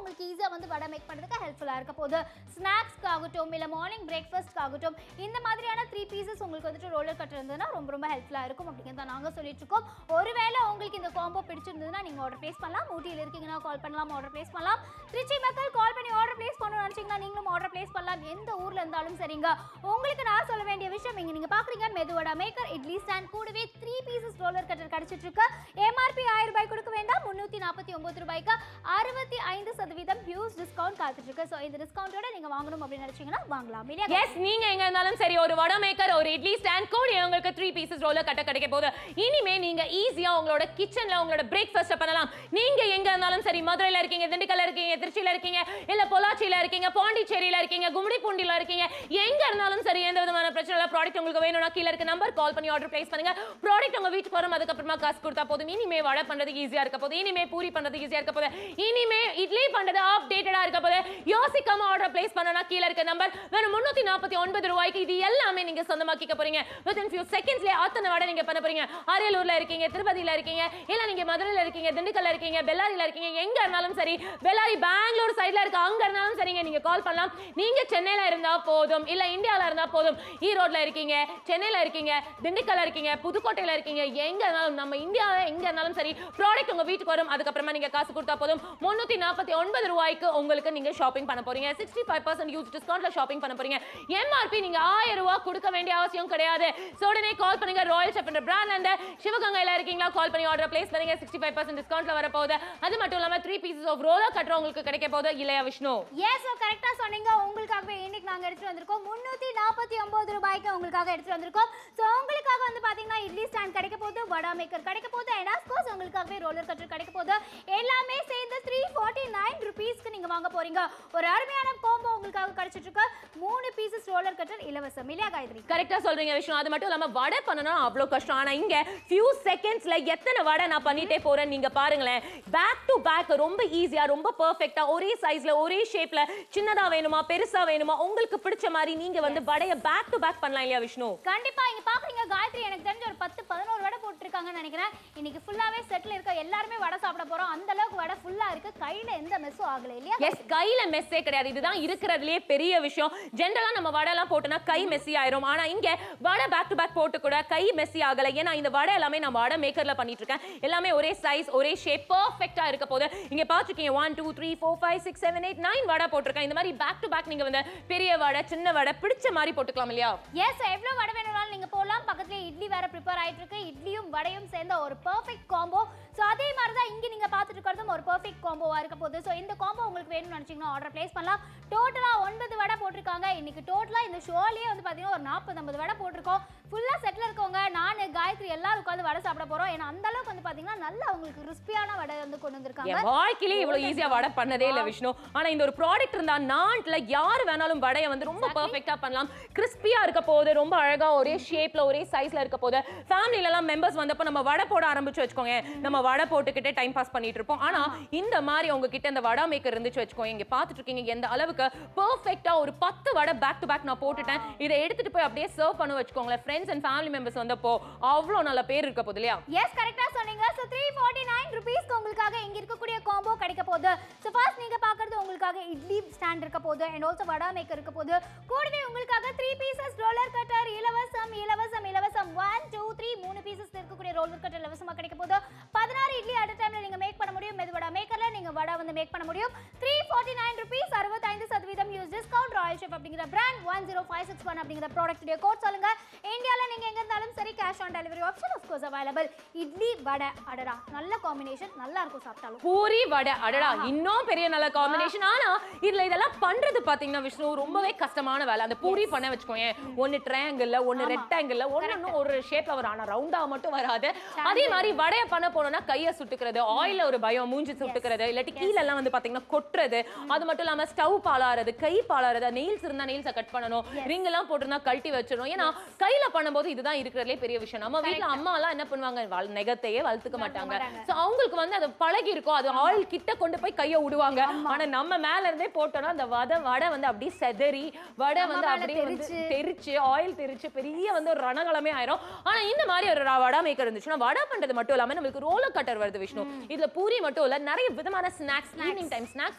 உங்களுக்கு ஈஸியா வந்து வடை மேக் பண்றதுக்கு ஹெல்ப்ஃபுல்லா இருக்க போகுது ஸ்நாக்ஸ்க்கு ஆகட்டும் இல்ல மார்னிங் பிரேக்ஃபாஸ்ட்க்கு ஆகட்டும் இந்த மாதிரியான த்ரீ பீசஸ் உங்களுக்கு வந்துட்டு ரோலர் கட்டர் இருந்ததுன்னா ரொம்ப ரொம்ப ஹெல்ப்ஃபுல்லா இருக்கும் அப்படிங்கிறத நாங்க சொல்லிட்டு இருக்கோம் ஒருவேளை உங்களுக்கு இந்த காம்போ பிடிச்சிருந்ததுன்னா நீங்க ஆர்டர் பிளேஸ் பண்ணலாம் ஊட்டியில் இருக்கீங்கன்னா கால் பண்ணலாம் ஆர்டர் பிளேஸ் பண்ணலாம் திருச்சி மக்கள் கால் பண்ணி ஆர்டர் பிளேஸ் பண்ணணும்னு நினைச்சீங்கன்னா நீங்களும் ஆர்டர் பிளேஸ் பண்ணலாம் எந்த ஊர்ல இருந்தாலும் சரிங்க உங்களுக்கு நான் சொல்ல வேண்டிய விஷயம் இங்க நீங்க பாக்குறீங்க மெதுவடா மேக்கர் இட்லி ஸ்டாண்ட் கூடவே த்ரீ பீசஸ் ரோலர் கட்டர் கிடைச்சிட்டு இருக்கு எம்ஆர்பி ஆயிரம் ரூபாய் கொடுக்க வேண்டாம் முன்னூத்தி நாற்பத்தி ஒன்பது ரூபாய்க்கு அறுபத்தி ஐந்து சதவீதம் ஹியூஸ் டிஸ்கவுண்ட் காத்துட்டு இருக்கு ஸோ இந்த டிஸ்கவுண்டோட நீங்க வாங்கணும் அப்படின்னு நினைச்சீங்கன்னா வாங்கலாம் இல்லையா எஸ் நீங்க எங்க இருந்தாலும் சரி ஒரு வடை மேக்கர் ஒரு இட்லி ஸ்டாண்ட் கூட உங்களுக்கு த்ரீ பீசஸ் ரோலர் கட்ட கிடைக்க போகுது இனிமே நீங்க ஈஸியா உங்களோட கிச்சன்ல உங்களோட பிரேக்ஃபாஸ்ட் பண்ணலாம் நீங்க எங்க இருந்தாலும் சரி மதுரையில இருக்கீங்க திண்டுக்கல்ல இருக்கீங்க திருச்சியில இருக்கீங்க இல்ல பொள்ளாச்சியில இருக்கீங்க பாண்டிச்சேரியில இருக்கீங்க கும்மிடிப்பூண்டில இருக்கீங்க எங்க இருந்தாலும் சரி எந்த விதமான பிரச்சனை இல்ல ப்ராடக்ட் உங்களுக்கு வேணும்னா கீழ இருக்க நம்பர் கால் பண்ணி ஆர்டர் பிளேஸ் பண்ணுங்க ப்ராடக்ட் உங்க வீட்டுக்கு வரும் அதுக்கப்புறமா காசு கொடுத்தா போதும் இனிமே வடை பண்றது ஈஸியா இருக்க போகுது இனிமே பூரி பண்றது ஈஸியா இருக்க போகுது இனிமே இட்லி பண்றது அப்டேட்டடா இருக்க போகுது யோசிக்காம ஆர்டர் பிளேஸ் பண்ணனா கீழ இருக்க நம்பர் வெறும் முன்னூத்தி நாற்பத்தி ஒன்பது ரூபாய்க்கு இது எல்லாமே நீங்க சொந்தமாக்கிக்க போறீங்க வித் இன் ஃபியூ செகண்ட்ஸ்ல அத்தனை வடை நீங்க பண்ண போறீங்க அரியலூர்ல இருக்கீங்க திருப்பதியில இருக்கீங்க இல்ல நீங்க மதுரையில இருக்கீங்க திண்டுக்கல்ல இருக்கீங்க பெல்லாரியில இருக்கீங்க எங்க இருந்தாலும் சரி பெல்லாரி பெங்களூர் சைடுல இருக்க அங்க இருந்தாலும் சரிங்க நீங்க கால் பண்ணலாம் நீங்க சென்னையில இருந்தா போதும் இல்ல இந்தியால இருந்தா போதும் ஈரோட்ல இருக்கீங்க சென்னையில இருக்கீங்க திண்டுக்கல்ல இருக்கீங்க புதுக்கோட்டையில இருக்கீங்க எங்க இருந்தாலும் நம்ம இந்தியால எங்க இருந்தாலும் சரி ப்ராடக்ட் உங்க வீட்டுக்கு வரும் அதுக்கப்புறமா நீங்க காசு கொடுத்தா போதும் முன்னூத்தி நாற்பத்தி ஒன்பது ரூபாய்க்கு உங்களுக்கு நீங்க ஷாப்பிங் பண்ண போறீங்க சிக்ஸ்டி ஃபைவ் பர்சன்ட் யூஸ் டிஸ்கவுண்ட்ல ஷாப்பிங் பண்ண போறீங்க எம்ஆர்பி நீங்க ஆயிரம் ரூபாய் கொடுக்க வேண்டிய அவசியம் கிடையாது So உடனே கால் பண்ணுங்க ராயல் செஃப் என்ற பிராண்ட் அந்த சிவகங்கையில இருக்கீங்களா கால் பண்ணி ஆர்டர் பிளேஸ் பண்ணுங்க சிக்ஸ்டி ஃபைவ் பர்சன்ட் டிஸ்கவுண்ட்ல வர போகுது அது மட்டும் இல்லாம த்ரீ பீசஸ் ஆஃப் ரோலா கட்டுற உங்களுக்கு கிடைக்க போகுது இல்லையா விஷ்ணு எஸ் ஸோ கரெக்டாக சொன்னீங்க உங்களுக்காகவே இன்னைக்கு நாங்கள் எடுத்துட்டு வந்திருக்கோம் முந்நூற்றி நாற்பத்தி ஒம்பது ரூபாய்க்கு உங்களுக்காக எடுத்துட்டு வந்திருக்கோம் ஸோ உங்களுக்காக வந்து பார்த்தீங்கன்னா இட்லி ஸ்டாண்ட் கிடைக்க போகுது வடா மேக்கர் கிடைக்க போகுது அண்ட் ஆஃப்கோர்ஸ் உங்களுக்காகவே ரோலர் கட்டர் கிடைக்க போகுது எல்லாமே சேர்ந்து த்ரீ ஃபார்ட்டி நைன் ருபீஸ்க்கு நீங்கள் வாங்க போறீங்க ஒரு அருமையான கோம்போ உங்களுக்காக கிடைச்சிட்டு இருக்கு மூணு பீசஸ் ரோலர் கட்டர் இலவசம் இல்லையா காயத்ரி கரெக்டா சொல்றீங்க விஷ்ணு அது மட்டும் இல்லாம வடை பண்ணணும் அவ்வளோ கஷ்டம் ஆனா இங்க ஃபியூ செகண்ட்ஸ்ல எத்தனை வடை நான் பண்ணிட்டே போறேன் நீங்க பாருங்களேன் பேக் டு பேக் ரொம்ப ஈஸியா ரொம்ப பெர்ஃபெக்ட்டா ஒரே சைஸ்ல ஒரே ஷேப்ல சின்னதா வேணுமா பெருசா வேணுமா உங்களுக்கு பிடிச்ச மாதிரி நீங்க வந்து வடைய பேக் டு பேக் பண்ணலாம் இல்லையா விஷ்ணு கண்டிப்பா இங்க பாக்குறீங்க காயத்ரி எனக்கு தெரிஞ்ச ஒரு பத்து பதினோரு வடை போட்டிருக்காங்கன்னு நினைக்கிறேன் இன்னைக்கு ஃபுல்லாவே செட்ல இருக்க எல்லாருமே வடை சாப்பிட போறோம் அந்த அளவுக்கு வடை ஃபுல்லா இருக்கு கையில எந்த மெஸ்ஸும் ஆகல இல்லையா எஸ் கையில மெஸ்ஸே கிடையாது இதுதான் இருக்கிறதுலயே பெரிய விஷயம் ஜென்ரலா நம்ம வடை எல்லாம் போட்டோம்னா கை மெஸ்ஸி ஆயிரும் ஆனா இங்க வடை பேக் டு பேக் போட்டு கூட கை மெஸ்ஸி ஆகல ஏன்னா இந்த வடை எல்லாமே நான் வடை மேக்கர்ல பண்ணிட்டு இருக்கேன் எல்லாமே ஒரே சைஸ் ஒரே ஷேப் பர்ஃபெக்ட்டா இருக்க போது இங்க பாத்துருக்கீங்க one two three four five six seven eight nine vada போட்டிருக்கேன் இந்த மாதிரி பேக் டு பேக் நீங்க வந்து பெரிய வடை சின்ன வடை பிடிச்ச மாதிரி போட்டுக்கலாம் இல்லையா எஸ் எவ்வளவு வடை வேணும்னாலும் நீங்க போடலாம் பக்கத்துலயே இட்லி வேற ப்ரிப்பேர் ஆயிட்டு இருக்கு இட்லியும் வடையும் சேர்ந்த ஒரு பெர்ஃபெக்ட் காம்போ ஸோ அதே மாதிரி தான் இங்க நீங்க பார்த்துட்டு இருக்கிறதும் ஒரு பெர்ஃபெக்ட் காம்போவா இருக்க போகுது ஸோ இந்த காம்போ உங்களுக்கு வேணும்னு நினைச்சீங்கன்னா ஆர்டர் பிளேஸ் பண்ணலாம் டோட்டலா ஒன்பது வடை போட்டிருக்காங்க இன்னைக்கு டோட்டலா இந்த ஷோலயே வந்து பாத்தீங்கன்னா ஒரு நாற்பது ஐம்பது வடை போட்டிருக்கோம் ஃபுல்லா செட்டில் இருக்கவங்க நான் காயத்ரி எல்லாரும் உட்காந்து வடை சாப்பிட போறோம் ஏன்னா அந்த அளவுக்கு வந்து பாத்தீங்கன்னா நல்லா உங்களுக்கு கிறிஸ்பியான வடை வந்து கொண்டு வந்திருக்காங்க என் வாழ்க்கையிலே இவ்வளவு ஈஸியா வடை பண்ணதே இல்ல விஷ்ணு ஆனா இந்த ஒரு ப்ராடக்ட் இருந்தா நாட்ல யார் வேணாலும் வடையை வந்து ரொம்ப பெர்ஃபெக்ட்டா பண்ணலாம் கிறிஸ்பியா இருக்க போகுது ரொம்ப அழகா ஒரே ஷேப்ல ஒரே சைஸ்ல இருக்க போகுது ஃபேமிலில எல்லாம் மெம்பர்ஸ் வந்தப்போ நம்ம வடை போட ஆரம்பிச்சு வச்சுக்கோங்க நம்ம வடை போட்டுக்கிட்டே டைம் பாஸ் பண்ணிட்டு இருப்போம் ஆனா இந்த மாதிரி உங்ககிட்ட இந்த வடை மேக்கர் இருந்துச்சு வச்சுக்கோங்க இங்க பாத்துட்டு இருக்கீங்க எந்த அளவுக்கு பெர்ஃபெக்ட்டா ஒரு பத்து வடை பேக் டு பேக் நான் போட்டுட்டேன் இதை எடுத்துட்டு போய் அப்படியே சர்வ் பண்ண வச்சுக்கோங்களேன் ஃப்ரெண்ட்ஸ் அண்ட் ஃபேமிலி மெம்பர்ஸ் வந்தப்போ அவ்வளோ நல்ல பேர் இருக்க போகுது இல்லையா எஸ் கரெக்டா சொன்னீங்க ஸோ த்ரீ ஃபார்ட்டி நைன் ருபீஸ்க்கு உங்களுக்காக இங்க இருக்கக்கூடிய காம்போ கிடைக்க போகுது ஸோ ஃபர்ஸ்ட் நீங்க பார்க்கறது உங்களுக்காக இட்லி ஸ்டாண்ட் இருக்க போகுது அண்ட் ஆல்சோ வடா மேக்கர் இருக்க போகுது கூடவே உங்களுக்காக த்ரீ பீசஸ் ரோலர் கட்டர் இலவசம் இலவசம் இலவசம் ஒன் டூ த்ரீ மூணு பீசஸ் இருக்கக்கூடிய ரோலர் கட்டர் இலவசமா கிடைக்க போகுது பதினாறு இட்லி அட் டைம்ல நீங்க மேக் பண்ண முடியும் மெது வடா மேக்கர்ல நீங்க வடை வந்து மேக் பண்ண முடியும் த்ரீ ஃபார்ட்டி நைன் ருபீஸ் அறுபத்தைந்து சதவீதம் யூஸ் டிஸ்கவுண்ட் ராயல் ஷெஃப் அப்படிங்கிற brand one zero five six one அப்படிங்கிற ப்ராடக்ட்டுடைய கோட் சொல்லுங்க இந்தியால நீங்க எங்க இருந்தாலும் சரி cash on delivery option of course available idli vada அடடா நல்ல காம்பினேஷன் நல்லா இருக்கும் சாப்பிட்டாலும் பூரி வடை அடடா இன்னும் பெரிய நல்ல காம்பினேஷன் ஆனா இதுல இதெல்லாம் பண்றது பாத்தீங்கன்னா விஷ்ணு ரொம்பவே கஷ்டமான வேலை அந்த பூரி பண்ண வச்சுக்கோங்க ஒன்னு ட்ரையாங்கிள் ஒன்னு ரெக்டாங்கிள் ஒன்னு ஒரு ஷேப்ல வரும் ஆனா ரவுண்டா மட்டும் வராது அதே மாதிரி வடைய பண்ண போனோம்னா கைய சுட்டுக்கிறது ஆயில ஒரு பயம் மூஞ்சி சுட்டுக்கிறது இல்லாட்டி கீழ எல்லாம் வந்து பாத்தீங்கன்னா கொட்டுறது அது மட்டும் இல்லாம ஸ்டவ் பாலாறது கை பாலாறது நெயில்ஸ் இருந்தா நெயில்ஸை கட் பண்ணணும் ரிங் எல்லாம் போட்டிருந்தா கழட்டி வச்சிடணும் ஏன்னா கையில பண்ணும்போது இதுதான் இருக்கிறதுலே பெரிய விஷயம் நம்ம வீட்ல அம்மா எல்லாம் என்ன பண்ணுவாங்க வள- நெகத்தையே வளர்த்துக்க மாட்டாங்க சோ அவங்களுக்கு வந்து அது பழகி இருக்கும் அது ஆயில் கிட்ட கொண்டு போய் கைய விடுவாங்க ஆனா நம்ம மேல இருந்தே போட்டோம்னா அந்த வடை வடை வந்து அப்படியே செதறி வடை வந்து மேல அப்படியே வந்து தெரிச்சு ஆயில் தெரிச்சு பெரிய வந்து ஒரு ரணகலமே ஆயிரும் ஆனா இந்த மாதிரி ஒரு ர- வடை மேக்கர் இருந்துச்சுன்னா வடை பண்றது மட்டும் இல்லாம நம்மளுக்கு ரோலர் கட்டர் வருது விஷ்ணு இதுல பூரி மட்டும் இல்ல நிறைய விதமான ஸ்நாக்ஸ் ஈவினிங் டைம் ஸ்நாக்ஸ்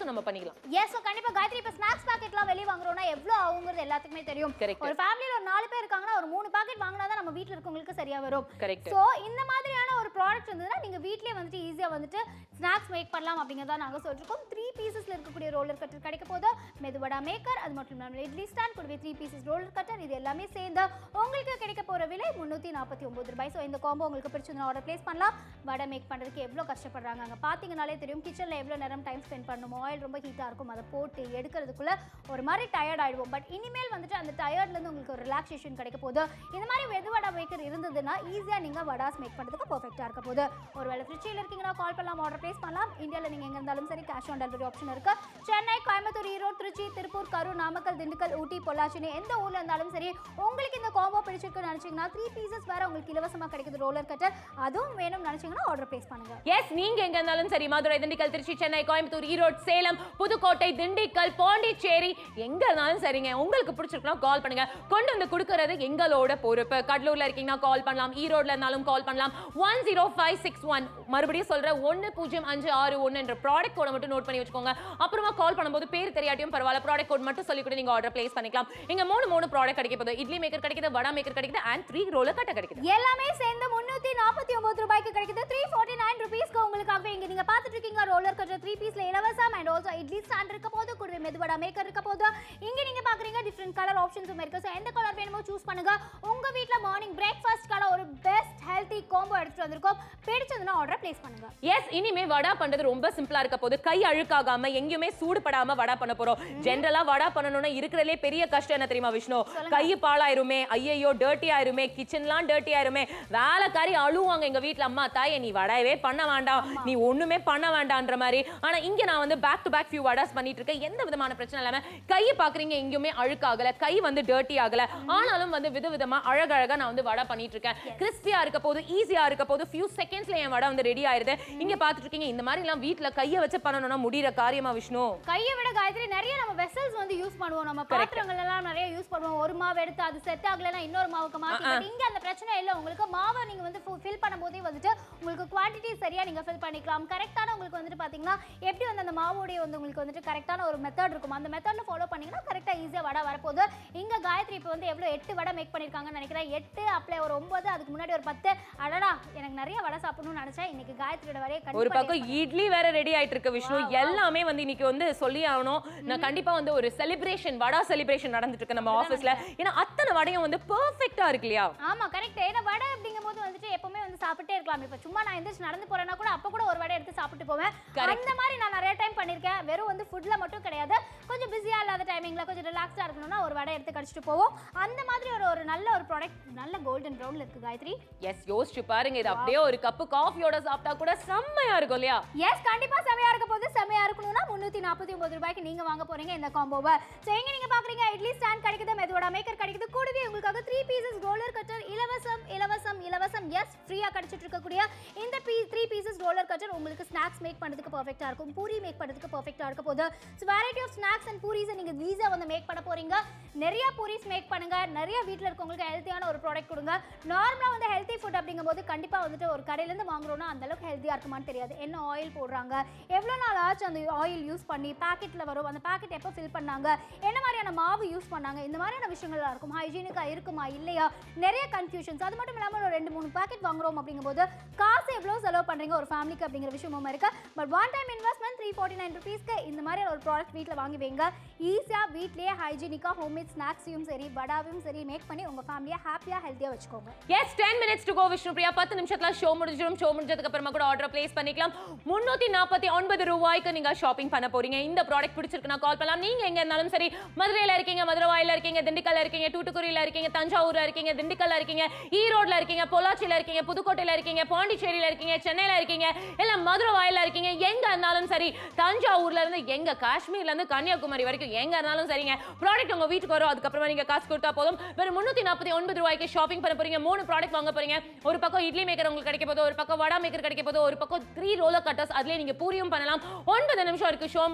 ஸ்நாக்ஸும் நம்ம பண்ணிக்கலாம் எஸ் கண்டிப்பா காயத்ரி இப்ப ஸ்நாக்ஸ் பாக்கெட்லாம் வெளிய வாங்குறோம்னா எவ்வளவு ஆகுங்கிறது எல்லாத்துக்குமே தெரியும் Correct. ஒரு ஃபேமிலில ஒரு நாலு பேர் இருக்காங்கன்னா ஒரு மூணு பாக்கெட் வாங்கினா தான் நம்ம வீட்ல இருக்கவங்களுக்கு சரியா வரும் கரெக்ட் சோ இந்த மாதிரியான ஒரு ப்ராடக்ட் இருந்ததுன்னா நீங்க வீட்லயே வந்துட்டு ஈஸியா வந்துட்டு ஸ்நாக்ஸ் மேக் பண்ணலாம் அப்படிங்கறத நாங்க சொல்லிருக்கோம் த்ரீ பீசஸ்ல இருக்கக்கூடிய ரோலர் கட்டர் கிடைக்க போது மெதுவடா மேக்கர் அது மட்டும் இல்லாமல் இட்லி ஸ்டாண்ட் கூடவே த்ரீ பீசஸ் ரோலர் கட்டர் இது எல்லாமே சேர்ந்து உங்களுக்கு கிடைக்க போற விலை முந்நூற்றி நாற்பத்தி ஒன்பது ரூபாய் ஸோ இந்த காம்போ உங்களுக்கு பிடிச்சிருந்தா ஆர்டர் ப்ளேஸ் பண்ணலாம் வடை மேக் பண்ணுறதுக்கு எவ்வளோ கஷ்டப்படுறாங்க அங்கே பார்த்தீங்கனாலே தெரியும் கிச்சனில் எவ்வளோ நேரம் டைம் ஸ்பெண்ட் பண்ணணும் ஆயில் ரொம்ப ஹீட்டாக இருக்கும் அதை போட்டு எடுக்கிறதுக்குள்ள ஒரு மாதிரி டயர்ட் ஆயிடுவோம் பட் இனிமேல் வந்துட்டு அந்த டயர்ட்லேருந்து உங்களுக்கு ஒரு ரிலாக்ஸேஷன் கிடைக்க போகுது இந்த மாதிரி மெதுவடா மேக்கர் இருந்ததுன்னா ஈஸியாக நீங்கள் வடாஸ் மேக் பண்ணுறதுக்கு பர்ஃபெக்டாக இருக்க போகுது ஒருவேளை திருச்சியில் இருக்கீங்கன்னா கால் பண்ணலாம் ஆர்டர் ப்ளேஸ் பண்ணலாம் இந்தியாவில் நீங்கள் எங்கே இருந்தாலும் சரி கேஷ் ஆன் டெலிவரி ஆப்ஷன் இருக்கு சென்னை கோயம்புத்தூர் ஈரோடு திருச்சி திருப்பூர் கரூர் நாமக்கல் திண்டுக்கல் ஊட்டி பொள்ளாச்சின்னு எந்த ஊர்ல இருந்தாலும் சரி உங்களுக்கு இந்த காம்போ பிடிச்சிருக்குன்னு நினைச்சீங்கன்னா த்ரீ பீசஸ் வேற உங்களுக்கு இலவசமா கிடைக்குது ரோலர் கட்டர் அதுவும் வேணும்னு நினைச்சீங்கன்னா ஆர்டர் ப்ளேஸ் பண்ணுங்க எஸ் நீங்க எங்க இருந்தாலும் சரி மதுரை திண்டுக்கல் திருச்சி சென்னை கோயம்புத்தூர் ஈரோடு சேலம் புதுக்கோட்டை திண்டுக்கல் பாண்டிச்சேரி எங்க இருந்தாலும் சரிங்க உங்களுக்கு பிடிச்சிருக்குன்னா கால் பண்ணுங்க கொண்டு வந்து கொடுக்கறது எங்களோட பொறுப்பு கடலூர்ல இருக்கீங்கன்னா கால் பண்ணலாம் ஈரோட்ல இருந்தாலும் கால் பண்ணலாம் one zero five six one மறுபடியும் சொல்றேன் ஒன்னு பூஜ்ஜியம் அஞ்சு ஆறு ஒன்னு என்ற ப்ராடக்ட் கோட மட்டும் நோட் பண்ணி வச்சுக்கோங்க அப்புறமா கால் பண்ணும்போது பேர் தெரியாட்டியும் பரவாயில்ல ப்ராடக்ட் கோட் மட்டும் சொல்லி கூட நீங்க ஆர்டர் பிளேஸ் பண்ணிக்கலாம் இங்க மூணு மூணு ப்ராடக்ட் கிடைக்க போகுது இட்லி மேக்கர் கிடைக்குது வடா மேக்கர் கிடைக்குது அண்ட் த்ரீ ரோலர் கட்ட கிடைக்குது எல்லாமே சேர்ந்து முன்னூத்தி நாற்பத்தி ஒன்பது ரூபாய்க்கு கிடைக்குது த்ரீ ஃபார்ட்டி நைன் ருபீஸ்க்கு உங்களுக்காகவே இங்க நீங்க பார்த்துட்டு இருக்கீங்க ரோலர் கட்டர் த்ரீ பீஸ்ல இலவசம் அண்ட் ஆல்சோ இட்லி ஸ்டாண்ட் இருக்க போது கூடவே மெதுவடா மேக்கர் இருக்க போது இங்க நீங்க பாக்குறீங்க டிஃப்ரெண்ட் கலர் ஆப்ஷன்ஸும் இருக்கு ஸோ எந்த கலர் வேணுமோ சூஸ் பண்ணுங்க உங்க வீட்ல மார்னிங் பிரேக்ஃபாஸ்ட்கான ஒரு பெஸ்ட் ஹெல்த்தி காம்போ எடுத்துட்டு வந்திருக்கோம் பிடிச்சதுன்னா ஆர்டர் பிளேஸ் பண்ணுங்க எஸ் இனிமே வடா பண்றது ரொம்ப சிம்பிளா இருக்க போது கை அழுக்காகாம எங்கேயுமே சூடுபடாம வடா பண்ண போறோம் ஜென்ரலா வடா பண்ணணும்னா இருக்கிறதுலே பெரிய கஷ்டம் என்ன தெரியுமா விஷ்ணு கை பாழாயிருமே ஐயையோ டர்ட்டி ஆயிருமே கிச்சன்லாம் டர்ட்டி ஆயிருமே வேலைக்காரி அழுவாங்க எங்க வீட்ல அம்மா தாயே நீ வடையவே பண்ண வேண்டாம் நீ ஒண்ணுமே பண்ண வேண்டாம்ன்ற மாதிரி ஆனா இங்க நான் வந்து back to back few vadas பண்ணிட்டு இருக்கேன் எந்த விதமான பிரச்சனை இல்லாம கையை பாக்குறீங்க எங்கேயுமே அழுக்காகல கை வந்து டர்ட்டி ஆகல ஆனாலும் வந்து விதவிதமா அழகழகா நான் வந்து வடை பண்ணிட்டு இருக்கேன் கிறிஸ்பியா இருக்க போது ஈஸியா இருக்க போது ஃபியூ செகண்ட்ஸ்ல என் வடை வந்து ரெடி ஆயிருது இங்க பாத்துட்டு இருக்கீங்க இந்த மாதிரி எல்லாம் வீட்ல கைய வச்சு பண்ணணும்னா முடியற காரியமா விஷ்ணு கையை விட காயத்ரி நிறைய நம்ம வெசல்ஸ் வந்து யூஸ் பண்ணுவோம் நம்ம பாத்திரங்கள் எல்லாம் நிறைய யூஸ் பண்ணுவோம் ஒரு மாவு எடுத்து அது செட் ஆகலைன்னா இன்னொரு மாவுக்கு மாத்தி but இங்க அந்த பிரச்சனை இல்ல உங்களுக்கு மாவை நீங்க வந்து ஃபில் பண்ணும்போதே வந்துட்டு உங்களுக்கு குவாண்டிட்டி சரியா நீங்க ஃபில் பண்ணிக்கலாம் கரெக்டான உங்களுக்கு வந்துட்டு பாத்தீங்கன்னா எப்படி வந்து அந்த மாவோடைய வந்து உங்களுக்கு வந்துட்டு கரெக்டான ஒரு மெத்தட் இருக்கும் அந்த மெத்தட்ல ஃபாலோ பண்ணீங்கன்னா கரெக்டா ஈஸியா வடை வரப்போகுது இங்க காயத்ரி இப்போ வந்து எவ்வளவு எட்டு வடை மேக் பண்ணிருக்காங்கன்னு நினைக்கிறேன் எட்டு அப்ளை ஒரு ஒன்பது அதுக்கு முன்னாடி ஒரு பத்து அடடா எனக்கு நிறைய வடை சாப்பிடணும்னு நினைச்சேன் இன்னைக்கு காயத்ரியோட வரைய ஒரு பக்கம் இட்லி வேற ரெடி ஆயிட்டு இருக்கு விஷ்ணு எல்லாமே வந்து இன்னைக்கு வந்து சொல்லி ஆகணும் நான் கண்டிப்பா வந்து ஒரு செலிப்ரேஷன் வடா செலிப்ரேஷன் நடந்துட்டு இருக்கு நம்ம ஆபீஸ்ல ஏன்னா அத்தனை வடையும் வந்து பெர்ஃபெக்ட்டா இருக்கு இல்லையா ஆமா கரெக்ட் ஏன்னா வடை அப்படிங்கும்போது வந்துட்டு எப்பவுமே வந்து சாப்பிட்டே இருக்கலாம் இப்ப சும்மா நான் எந்திரிச்சு நடந்து போறேன்னா கூட அப்ப கூட ஒரு வடை எடுத்து சாப்பிட்டு போவேன் Correct. அந்த மாதிரி நான் நிறைய டைம் பண்ணிருக்கேன் வெறும் வந்து ஃபுட்ல மட்டும் கிடையாது கொஞ்சம் பிஸியா இல்லாத டைமிங்ல கொஞ்சம் ரிலாக்ஸ்டா இருக்கணும்னா ஒரு வடை எடுத்து கடிச்சிட்டு போவோம் அந்த மாதிரி ஒரு ஒரு நல்ல ஒரு ப்ராடக்ட் நல்ல கோல்டன் ப்ரௌன்ல இருக்கு காயத்ரி எஸ் யோசிச்சு பாருங்க இது அப்படியே ஒரு கப்பு காஃபியோட சாப்பிட்டா கூட செம்மையா இருக்கும் இல்லையா எஸ் கண்டிப்பா செமையா இருக்க போது செமையா இருக்கணும்னா முன்னூத்தி நாற்பத்தி ஒன்பது ரூபாய்க்கு நீங்க வாங்க போறீங்க இந்த காம்போவை ஸோ எங்க நீங்க பாக்குறீங்க இட்லி ஸ்டாண்ட் கிடைக்குது மெதுவோட மேக்கர் கிடைக்குது கூடவே உங்களுக்காக த்ரீ பீசஸ் ரோலர் கட்டர் இலவசம் இலவசம் இலவசம் எஸ் ஃப்ரீயா கிடைச்சிட்டு இருக்கக்கூடிய இந்த பீ த்ரீ பீசஸ் ரோலர் கட்டர் உங்களுக்கு ஸ்நாக்ஸ் மேக் பண்ணுறதுக்கு பர்ஃபெக்டா இருக்கும் பூரி மேக் பண்ணுறதுக்கு பர்ஃபெக்டா இருக்க போது so variety of snacks and பூரிஸை நீங்க ஈஸியா வந்து மேக் பண்ண போறீங்க நிறைய பூரிஸ் மேக் பண்ணுங்க நிறைய வீட்ல இருக்கவங்களுக்கு ஹெல்த்தியான ஒரு ப்ராடக்ட் கொடுங்க நார்மலா வந்து ஹெல்த்தி ஃபுட் அப்படிங்கும்போது கண்டிப்பா வந்துட்டு ஒரு கடையிலேருந்து வாங்குறோம்னா அந்த அளவுக்கு ஹெல்த்தியா இருக்குமான்னு தெரியாது என்ன ஆயில் போடுறாங்க எவ்வளோ நாள் ஆச்சு அந்த ஆயில் யூஸ் பண்ணி பாக்கெட்ல வரும் அந்த பாக்கெட் எப்போ ஃபில் பண்ணாங்க என்ன மாதிரியான மாவு யூஸ் பண்ணாங்க இந்த மாதிரியான விஷயங்கள்லாம் இருக்கும் ஹைஜீனிக்கா இருக்குமா இல்லையா நிறைய கன்ஃபியூஷன்ஸ் அது மட்டும் இல்லாமல் ஒரு ரெண்டு மூணு பாக்கெட் வாங்குறோம் அப்படிங்கும்போது காசு எவ்வளோ செலவு பண்றீங்க ஒரு ஃபேமிலிக்கு அப்படிங்கிற விஷயமும் இருக்கு but one time investment three forty nine ருபீஸ்க்கு இந்த மாதிரி ஒரு ப்ராடக்ட் வீட்டில் வாங்கி வைங்க ஈஸியாக வீட்லேயே ஹைஜீனிக்காக ஹோம்மேட் ஸ்நாக்ஸையும் சரி வடாவையும் சரி மேக் பண்ணி உங்கள் ஃபேமிலியை ஹாப்பியாக ஹெல்த்தியாக வச்சுக்கோங்க yes ten minutes to go Vishnu Priya பத்து நிமிஷத்துல ஷோ முடிஞ்சிடும் ஷோ முடிஞ்சதுக்கு அப்புறமா கூட ஆர்டர் பிளேஸ் பண்ணிக்கலாம் முன்னூத்தி நாற்பத்தி ஒன்பது ரூபாய்க்கு நீங்க ஷாப்பிங் பண்ண போறீங்க இந்த ப்ராடக்ட் பிடிச்சிருக்குன்னா கால் பண்ணலாம் நீங்க எங்க இருந்தாலும் சரி மதுரையில இருக்கீங்க மதுரவாயில இருக்கீங்க திண்டுக்கல்ல இருக்கீங்க தூத்துக்குடியில இருக்கீங்க தஞ்சாவூர்ல இருக்கீங்க திண்டுக்கல்ல இருக்கீங்க ஈரோட்ல இருக்கீங்க பொள்ளாச்சியில இருக்கீங்க புதுக்கோட்டையில இருக்கீங்க பாண்டிச்சேரியில இருக்கீங்க சென்னையில இருக்கீங்க இல்ல மதுரவாயில இருக்கீங்க எங்க இருந்தாலும் சரி தஞ்சாவூர்ல இருந்து எங்க காஷ்மீர்ல இருந்து கன்னியாகுமரி வரைக்கும் எங்க இருந்தாலும் சரிங்க ப்ராடக்ட் உங்க வீட்டுக்கு வரும் அதுக்கப்புறமா நீங்க காசு கொடுத்தா போதும் வெறும் முன்னூத்தி நாற்பத்தி ஒன்பது ரூபாய்க்கு ஷாப்பிங் பண்ண போறீங்க மூணு ப்ராடக்ட் வாங்க போறீங்க ஒரு பக்கம் இட்லி மேக்கர் உங்களுக்கு கிடைக்க போகுது ஒரு பக்கம் வடா மேக்கர் கிடைக்க போகுது ஒரு பக்கம் த்ரீ ரோலர் கட்டர்ஸ் அதுலயே நீங்க பூரியும் பண்ணலாம் ஒன்பது நிமிஷம் இருக்கு ஷோ முடிய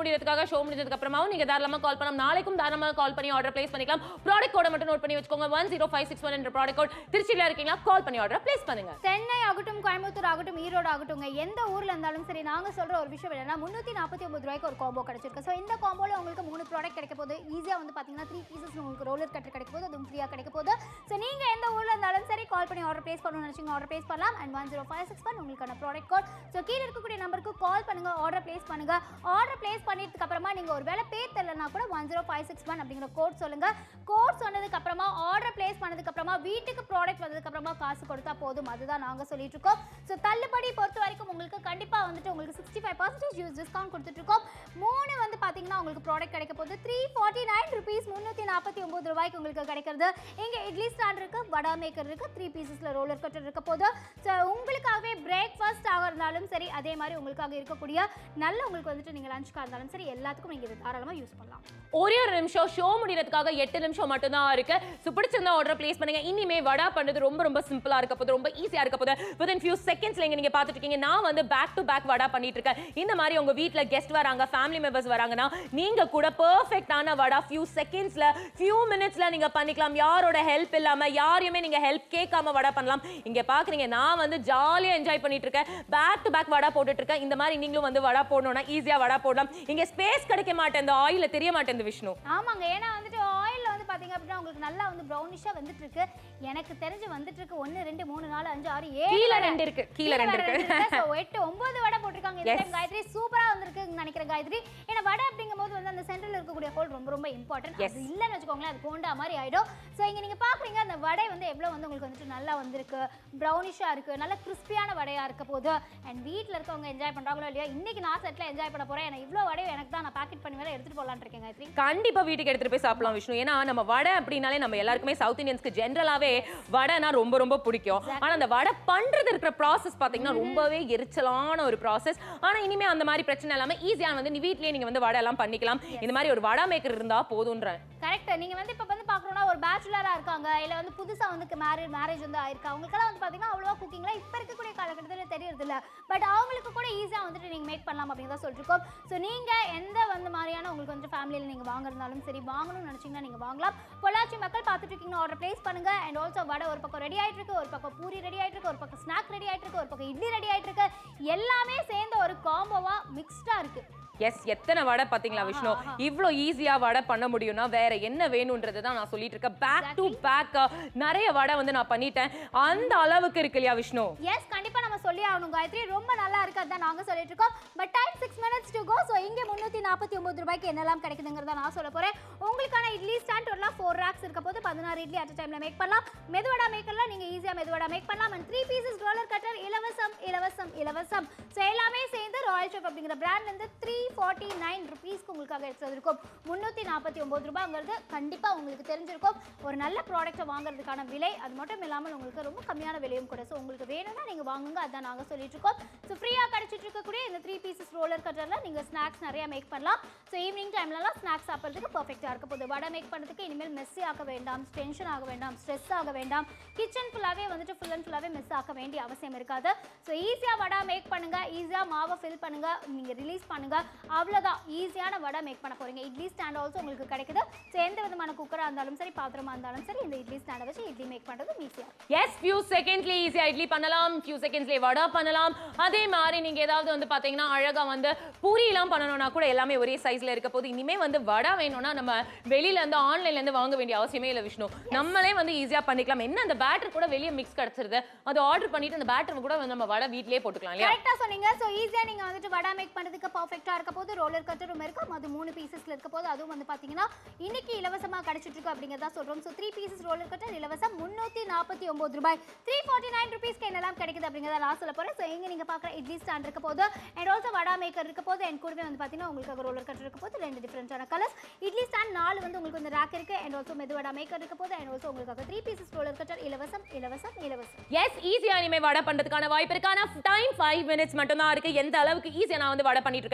முடியறதுக்காக ஷோ முடிஞ்சதுக்கு அப்புறமாவும் நீங்க தாராளமா கால் பண்ணலாம் நாளைக்கும் தாராளமா கால் பண்ணி ஆர்டர் பிளேஸ் பண்ணிக்கலாம் ப்ராடக்ட் கோட மட்டும் நோட் பண்ணி வச்சுக்கோங்க one zero five six one என்ற ப்ராடக்ட் கோட் திருச்சியில இருக்கீங்களா கால் பண்ணி ஆர்டர் பிளேஸ் பண்ணுங்க சென்னை ஆகட்டும் கோயம்புத்தூர் ஆகட்டும் ஈரோடு ஆகட்டும்ங்க எந்த ஊர்ல இருந்தாலும் சரி நாங்க சொல்ற ஒரு விஷயம் என்னன்னா முன்னூத்தி நாற்பத்தி ஒன்பது ரூபாய்க்கு ஒரு காம்போ கிடைச்சிருக்கு ஸோ இந்த காம்போல உங்களுக்கு மூணு ப்ராடக்ட் கிடைக்க போகுது ஈஸியா வந்து பாத்தீங்கன்னா த்ரீ பீசஸ் உங்களுக்கு ரோலர் கட்டர் கிடைக்க போகுது அதுவும் ஃப்ரீயா கிடைக்க போகுது ஸோ நீங்க எந்த ஊர்ல இருந்தாலும் சரி கால் பண்ணி ஆர்டர் பிளேஸ் பண்ணணும்னு நினைச்சீங்க ஆர்டர் பிளேஸ் பண்ணலாம் and one zero five six one உங்களுக்கான ப்ராடக்ட் கோட் ஸோ கீழே இருக்கக்கூடிய நம்பருக்கு கால் பண்ணுங்க ஆர்டர் பிளேஸ் பண்ணுங்க ஆர்டர் பிளேஸ் பண்ணிட்டதுக்கு அப்புறமா நீங்க ஒரு வேலை பே தெரியலனா கூட one zero five six one அப்படிங்கிற கோட் சொல்லுங்க கோட் சொன்னதுக்கு அப்புறமா ஆர்டர் பிளேஸ் பண்ணதுக்கு அப்புறமா வீட்டுக்கு ப்ராடக்ட் வந்ததுக்கு அப்புறமா காசு கொடுத்தா போதும் அதுதான் நாங்க சொல்லிட்டு இருக்கோம் ஸோ தள்ளுபடி பொறுத்த வரைக்கும் உங்களுக்கு கண்டிப்பா வந்துட்டு உங்களுக்கு sixty five percentage use discount கொடுத்துட்டு இருக்கோம் மூணு வந்து பாத்தீங்கன்னா உங்களுக்கு ப்ராடக்ட் கிடைக்க போகுது த்ரீ ஃபார்ட்டி நைன் ருபீஸ் முந்நூற்றி நாற்பத்தி ஒம்பது ரூபாய்க்கு உங்களுக்கு கிடைக்கிறது இங்கே இட்லி ஸ்டாண்ட் இருக்கு வடா மேக்கர் இருக்கு த்ரீ பீசஸ்ல ரோலர் கட்டர் இருக்க போது ஸோ உங்களுக்காகவே பிரேக்ஃபாஸ்ட் ஆக இருந்தாலும் சரி அதே மாதிரி உங்களுக்காக இருக்கக்கூடிய நல்ல உங்களுக்கு வந்துட்டு நீங்கள் லஞ்சுக்காக இருந்தாலும் சரி எல்லாத்துக்கும் நீங்கள் இது தாராளமாக யூஸ் பண்ணலாம் ஒரே ஒரு நிமிஷம் ஷோ முடியறதுக்காக எட்டு நிமிஷம் மட்டும் தான் இருக்கு ஸோ பிடிச்சிருந்தா ஆர்டர் பிளேஸ் பண்ணுங்க இனிமே வடா பண்றது ரொம்ப ரொம்ப சிம்பிளா இருக்க போது ரொம்ப ஈஸியா இருக்க போது வித்தின் ஃபியூ செகண்ட்ஸ்ல இங்க நீங்க பார்த்துட்டு இருக்கீங்க நான் வந்து பேக் டு பேக் வடா பண்ணிட்டு இருக்கேன் இந்த மாதிரி உங்க வீட்ல கெஸ்ட் வராங்க ஃபேமிலி மெம்பர்ஸ் வராங்கன்னா நீங்க கூட பெர்ஃபெக்ட்டான வடா ஃபியூ செகண்ட்ஸ்ல ஃபியூ மினிட்ஸ்ல நீங்க பண்ணிக்கலாம் யாரோட ஹெல்ப் இல்லாம யாரையுமே நீங்க ஹெல்ப் கேட்காம வடா பண்ணலாம் இங்க பாக்குறீங்க நான் வந்து ஜாலியா என்ஜாய் பண்ணிட்டு இருக்கேன் பேக் டு பேக் வடா போட்டுட்டு இருக்கேன் இந்த மாதிரி நீங்களும் வந்து வடா போடணும்னா ஈஸியா வடா போடலாம் இங்க ஸ்பேஸ் கிடைக்க மாட்டேன் இந்த ஆயில தெரிய மாட்டேன் விஷ்ணு ஆமாங்க ஏன்னா வந்துட்டு ஆயிலில் வந்து பார்த்தீங்க அப்படின்னா உங்களுக்கு நல்லா வந்து ப்ரௌனிஷாக வந்துட்டு இருக்கு எனக்கு தெரிஞ்சு வந்துட்டு இருக்கு ஒன்று ரெண்டு மூணு நாலு அஞ்சு ஆறு ஏழு கீழ வடை. ரெண்டு இருக்கு கீழ கீழ ரெண்டு வேற இருக்கு ரெண்டு இருக்கு. So, எட்டு ஒன்பது வடை போட்டிருக்காங்க இந்த Yes. டைம் காயத்ரி சூப்பரா வந்திருக்குன்னு நினைக்கிறேன் காயத்ரி ஏன்னா வடை அப்படிங்கும்போது வந்து அந்த சென்டர்ல இருக்கக்கூடிய ஹோல் ரொம்ப ரொம்ப இம்பார்ட்டன்ட் Yes. அது இல்லைன்னு வச்சுக்கோங்களேன் அது போண்டா மாதிரி ஆயிடும் ஸோ இங்க நீங்க பாக்குறீங்க அந்த வடை வந்து எவ்வளவு வந்து உங்களுக்கு வந்துட்டு நல்லா வந்திருக்கு ப்ரௌனிஷா இருக்கு நல்ல கிறிஸ்பியான வடையா இருக்க போது அண்ட் வீட்ல இருக்கவங்க என்ஜாய் பண்றாங்களோ இல்லையா இன்னைக்கு நான் செட்ல என்ஜாய் பண்ண போறேன் ஏன்னா இவ்வளவு வடையும் எனக்கு தான் நான் பேக்கெட் பண்ணி வேற எடுத்துட்டு போலாம்னு இருக்கேன் காயத்ரி கண்டிப்பா வீட்டுக்கு எடுத்துட்டு போய் சாப்பிடலாம் விஷ்ணு ஏன்னா நம்ம வடை அப்படின்னாலே நம்ம எல்லாருக்குமே சவுத் இந்தியன்ஸ்க்கு ஜென்ரலாவே வடைனா ரொம்ப ரொம்ப பிடிக்கும் ஆனா அந்த வடை பண்றது இருக்கிற ப்ராசஸ் பாத்தீங்கன்னா ரொம்பவே எரிச்சலான ஒரு ப்ராசஸ் ஆனா இனிமே அந்த மாதிரி பிரச்சனை இல்லாம ஈஸியா வந்து நீ வீட்லயே நீங்க வந்து வடை எல்லாம் பண்ணிக்கலாம் இந்த மாதிரி ஒரு வடை மேக்கர் இருந்தா போதும்ன்றேன் கரெக்ட் நீங்க வந்து இப்ப வந்து பார்க்கணும்னா ஒரு பேச்சுலரா இருக்காங்க இல்ல வந்து புதுசா வந்து மேரேஜ் மேரேஜ் வந்து ஆயிருக்கு அவங்களுக்கெல்லாம் வந்து பாத்தீங்கன்னா அவ்வளவா குக்கிங்ல இப்ப இருக்கக்கூடிய காலகட்டத்தில் தெரியறது இல்ல பட் அவங்களுக்கு கூட ஈஸியா வந்துட்டு நீங்க மேக் பண்ணலாம் அப்படின்னு தான் சொல்லிருக்கோம் ஸோ நீங்க எந்த வந்து மாதிரியான உங்களுக்கு வந்து ஃபேமிலியில் நீங்க வாங்குறதுனாலும் சரி வாங்கணும்னு நினைச்சீங்கன்னா நீங்க வாங்கலாம் பொள்ளாச்சி மக்கள் பார்த்துட்டு இருக்கீங்கன்னா ஆர்டர் பிளேஸ் பண்ணுங்க அண்ட் ஆல்சோ வடை ஒரு பக்கம் ரெடி ஆயிட்டு இருக்கு ஒரு பக்கம் பூரி ரெடி ஆயிட்டு இருக்கு ஒரு பக்கம் ஸ்நாக் ரெடி ஆயிட்டு இருக்கு ஒரு பக்கம் இட்லி ரெடி ஆயிட்டு இருக்கு எல்லாமே சேர்ந்த ஒரு காம்போவா மிக்ஸ்டா இருக்கு எஸ் எத்தனை வடை பாத்தீங்களா விஷ்ணு இவ்ளோ ஈஸியா வடை பண்ண முடியும்னா வேற என்ன வேணும்ன்றது தான் நான் சொல்லிட்டு இருக்கேன் பேக் டு பேக் நிறைய வடை வந்து நான் பண்ணிட்டேன் அந்த அளவுக்கு இருக்கு இல்லையா விஷ்ணு எஸ் கண்டிப்பா நம்ம சொல்லி ஆகணும் காயத்ரி ரொம்ப நல்லா இருக்கு அதான் நாங்க சொல்லிட்டு இருக்கோம் but time six minutes to go so இங்க முந்நூற்றி நாற்பத்தி ஒன்பது ரூபாய்க்கு என்னெல்லாம் கிடைக்குதுங்கிறத நான் சொல்ல போறேன் உங்களுக்கான இட்லி ஸ்டாண்ட் வரலாம் ஃபோர் ரேக்ஸ் இருக்க போது பதினாறு இட்லி அட் டைம்ல மேக் பண்ணலாம் மெதுவடா மேக்கர்லாம் நீங்க ஈஸியா மெதுவடா மேக் பண்ணலாம் and three pieces roller cutter இலவசம் இலவசம் இலவசம் ஸோ எல்லாமே சேர்ந்து ராயல் ஷெஃப் அப்படிங்கிற பிராண்ட்ல இருந்து த்ரீ ஃபார்ட்டி நைன் ருபீஸ்க்கு உங்களுக்காக எடுத்து வந்திருக்கோம் முந்நூற்றி நாற்பத்தி ஒம்பது ரூபாங்கிறது கண்டிப்பா உங்களுக்கு தெரிஞ்சிருக்கும் ஒரு நல்ல ப்ராடக்ட்டை வாங்குறதுக்கான விலை அது மட்டும் இல்லாமல் உங்களுக்கு ரொம்ப கம்மியான விலையும் கூட ஸோ உங்களுக்கு வேணும்னா நீங்க வாங்குங்க அதான் நாங்க சொல்லிட்டு இருக்கோம் ஸோ ஃப்ரீயா கிடைச்சிட்டு இருக்கக்கூடிய இந்த த்ரீ பீசஸ் ரோலர் கட்டர்ல நீங்க ஸ்நாக்ஸ் நிறைய மேக் பண்ணலாம் ஸோ ஈவினிங் டைம்லலாம் ஸ்நாக்ஸ் சாப்பிட்றதுக்கு பர்ஃபெக்டாக இருக்க போகுது வடை மேக் பண்ணுறதுக்கு இனிமேல் மெஸ்ஸி ஆக்க வேண்டாம் டென்ஷன் ஆக வேண்டாம் ஸ்ட்ரெஸ் ஆக வேண்டாம் கிச்சன் ஃபுல்லாகவே வந்துட்டு ஃபுல் அண்ட் ஃபுல்லாகவே மிஸ் ஆக்க வேண்டிய அவசியம் இருக்காது ஸோ ஈஸியாக வடை மேக் பண்ணுங்க ஈஸியாக மாவை ஃபில் பண்ணுங்க நீங்க ரிலீஸ் பண்ணுங்க அவ்வளோதான் ஈஸியான வடை மேக் பண்ண போறீங்க இட்லி ஸ்டாண்ட் ஆல்சோ உங்களுக்கு கிடைக்குது ஸோ எந்த விதமான குக்கராக இருந்தாலும் சரி பாத்திரமா இருந்தாலும் சரி இந்த இட்லி ஸ்டாண்டை வச்சு இட்லி மேக் பண்ணுறது ஈஸியாக எஸ் ஃபியூ செகண்ட்ஸ்ல ஈஸியா இட்லி பண்ணலாம் ஃபியூ செகண்ட்ஸ்ல வடை பண்ணலாம் அதே மாதிரி நீங்க ஏதாவது வந்து பாத்தீங்கன்னா அழகா வந்து பூரி எல்லாம் பண்ணணும்னா கூட எல்லாமே ஒரே சைஸ்ல இருக்க போது இனிமே வந்து வடை வேணும்னா நம்ம வெளியில இருந்து ஆன்லைன்ல இருந்து வாங்க வேண்டிய அவசியமே இல்லை விஷ்ணு நம்மளே வந்து ஈஸியா பண்ணிக்கலாம் என்ன அந்த பேட்டர் கூட வெளியே மிக்ஸ் கிடைச்சிருது அது ஆர்டர் பண்ணிட்டு அந்த பேட்டர் கூட வந்து நம்ம வடை வீட்லயே போட்டுக்கலாம் இல்லையா கரெக்டா சொன்னீங்க ஸோ ஈஸியா நீங்க வந்துட்டு வடை மேக் பண்றதுக்கு பர்ஃபெக்டா இருக்க போது ரோலர் கட்டரும் இருக்கும் அது மூணு பீசஸ்ல இருக்க போது அதுவும் வந்து பாத்தீங்கன்னா இன்னைக்கு இலவசமா கிடைச்சிட்டு இருக்கு அப்படிங்கறத சொல்றோம் so three pieces roller cutter இலவசம் முன்னூத்தி நாற்பத்தி ஒன்பது ரூபாய் த்ரீ ஃபார்ட்டி நைன் ருபீஸ்க்கு என்னெல்லாம் கிடைக்குது அப்படிங்கறத நான் சொல்ல போறேன் ஸோ இங்க நீங்க பாக்குற இட்லி ஸ்டாண்ட் இருக்க போது அண்ட் ஆல்சோ வடா மேக்கர் இருக்க போது அண்ட் கூடவே வந்து பாத்தீங்கன்னா உங்களுக்கு ரோலர் கட்டர் இருக்க போது ரெண்டு டிஃபரெண்டான கலர்ஸ் இட்லி ஸ்டாண்ட் நாலு வந்து உங்களுக்கு வந்து ரேக் இருக்கு அண்ட் ஆல்சோ மெதுவடா மேக்கர் இருக்க போது அண்ட் ஆல்சோ உங்களுக்கு த்ரீ பீசஸ் ரோலர் கட்டர் இலவசம் இலவசம் இலவசம் எஸ் ஈஸியா இனிமே வடை பண்றதுக்கான வாய்ப்பு இருக்கு ஆனா டைம் ஃபைவ் மினிட்ஸ் மட்டும் தான் இருக்கு எந்த அளவுக்கு ஈஸியா நான் வந்து வடை பண்ணிட்டு இருக்கேன்னு பாத்திருக்கீங்க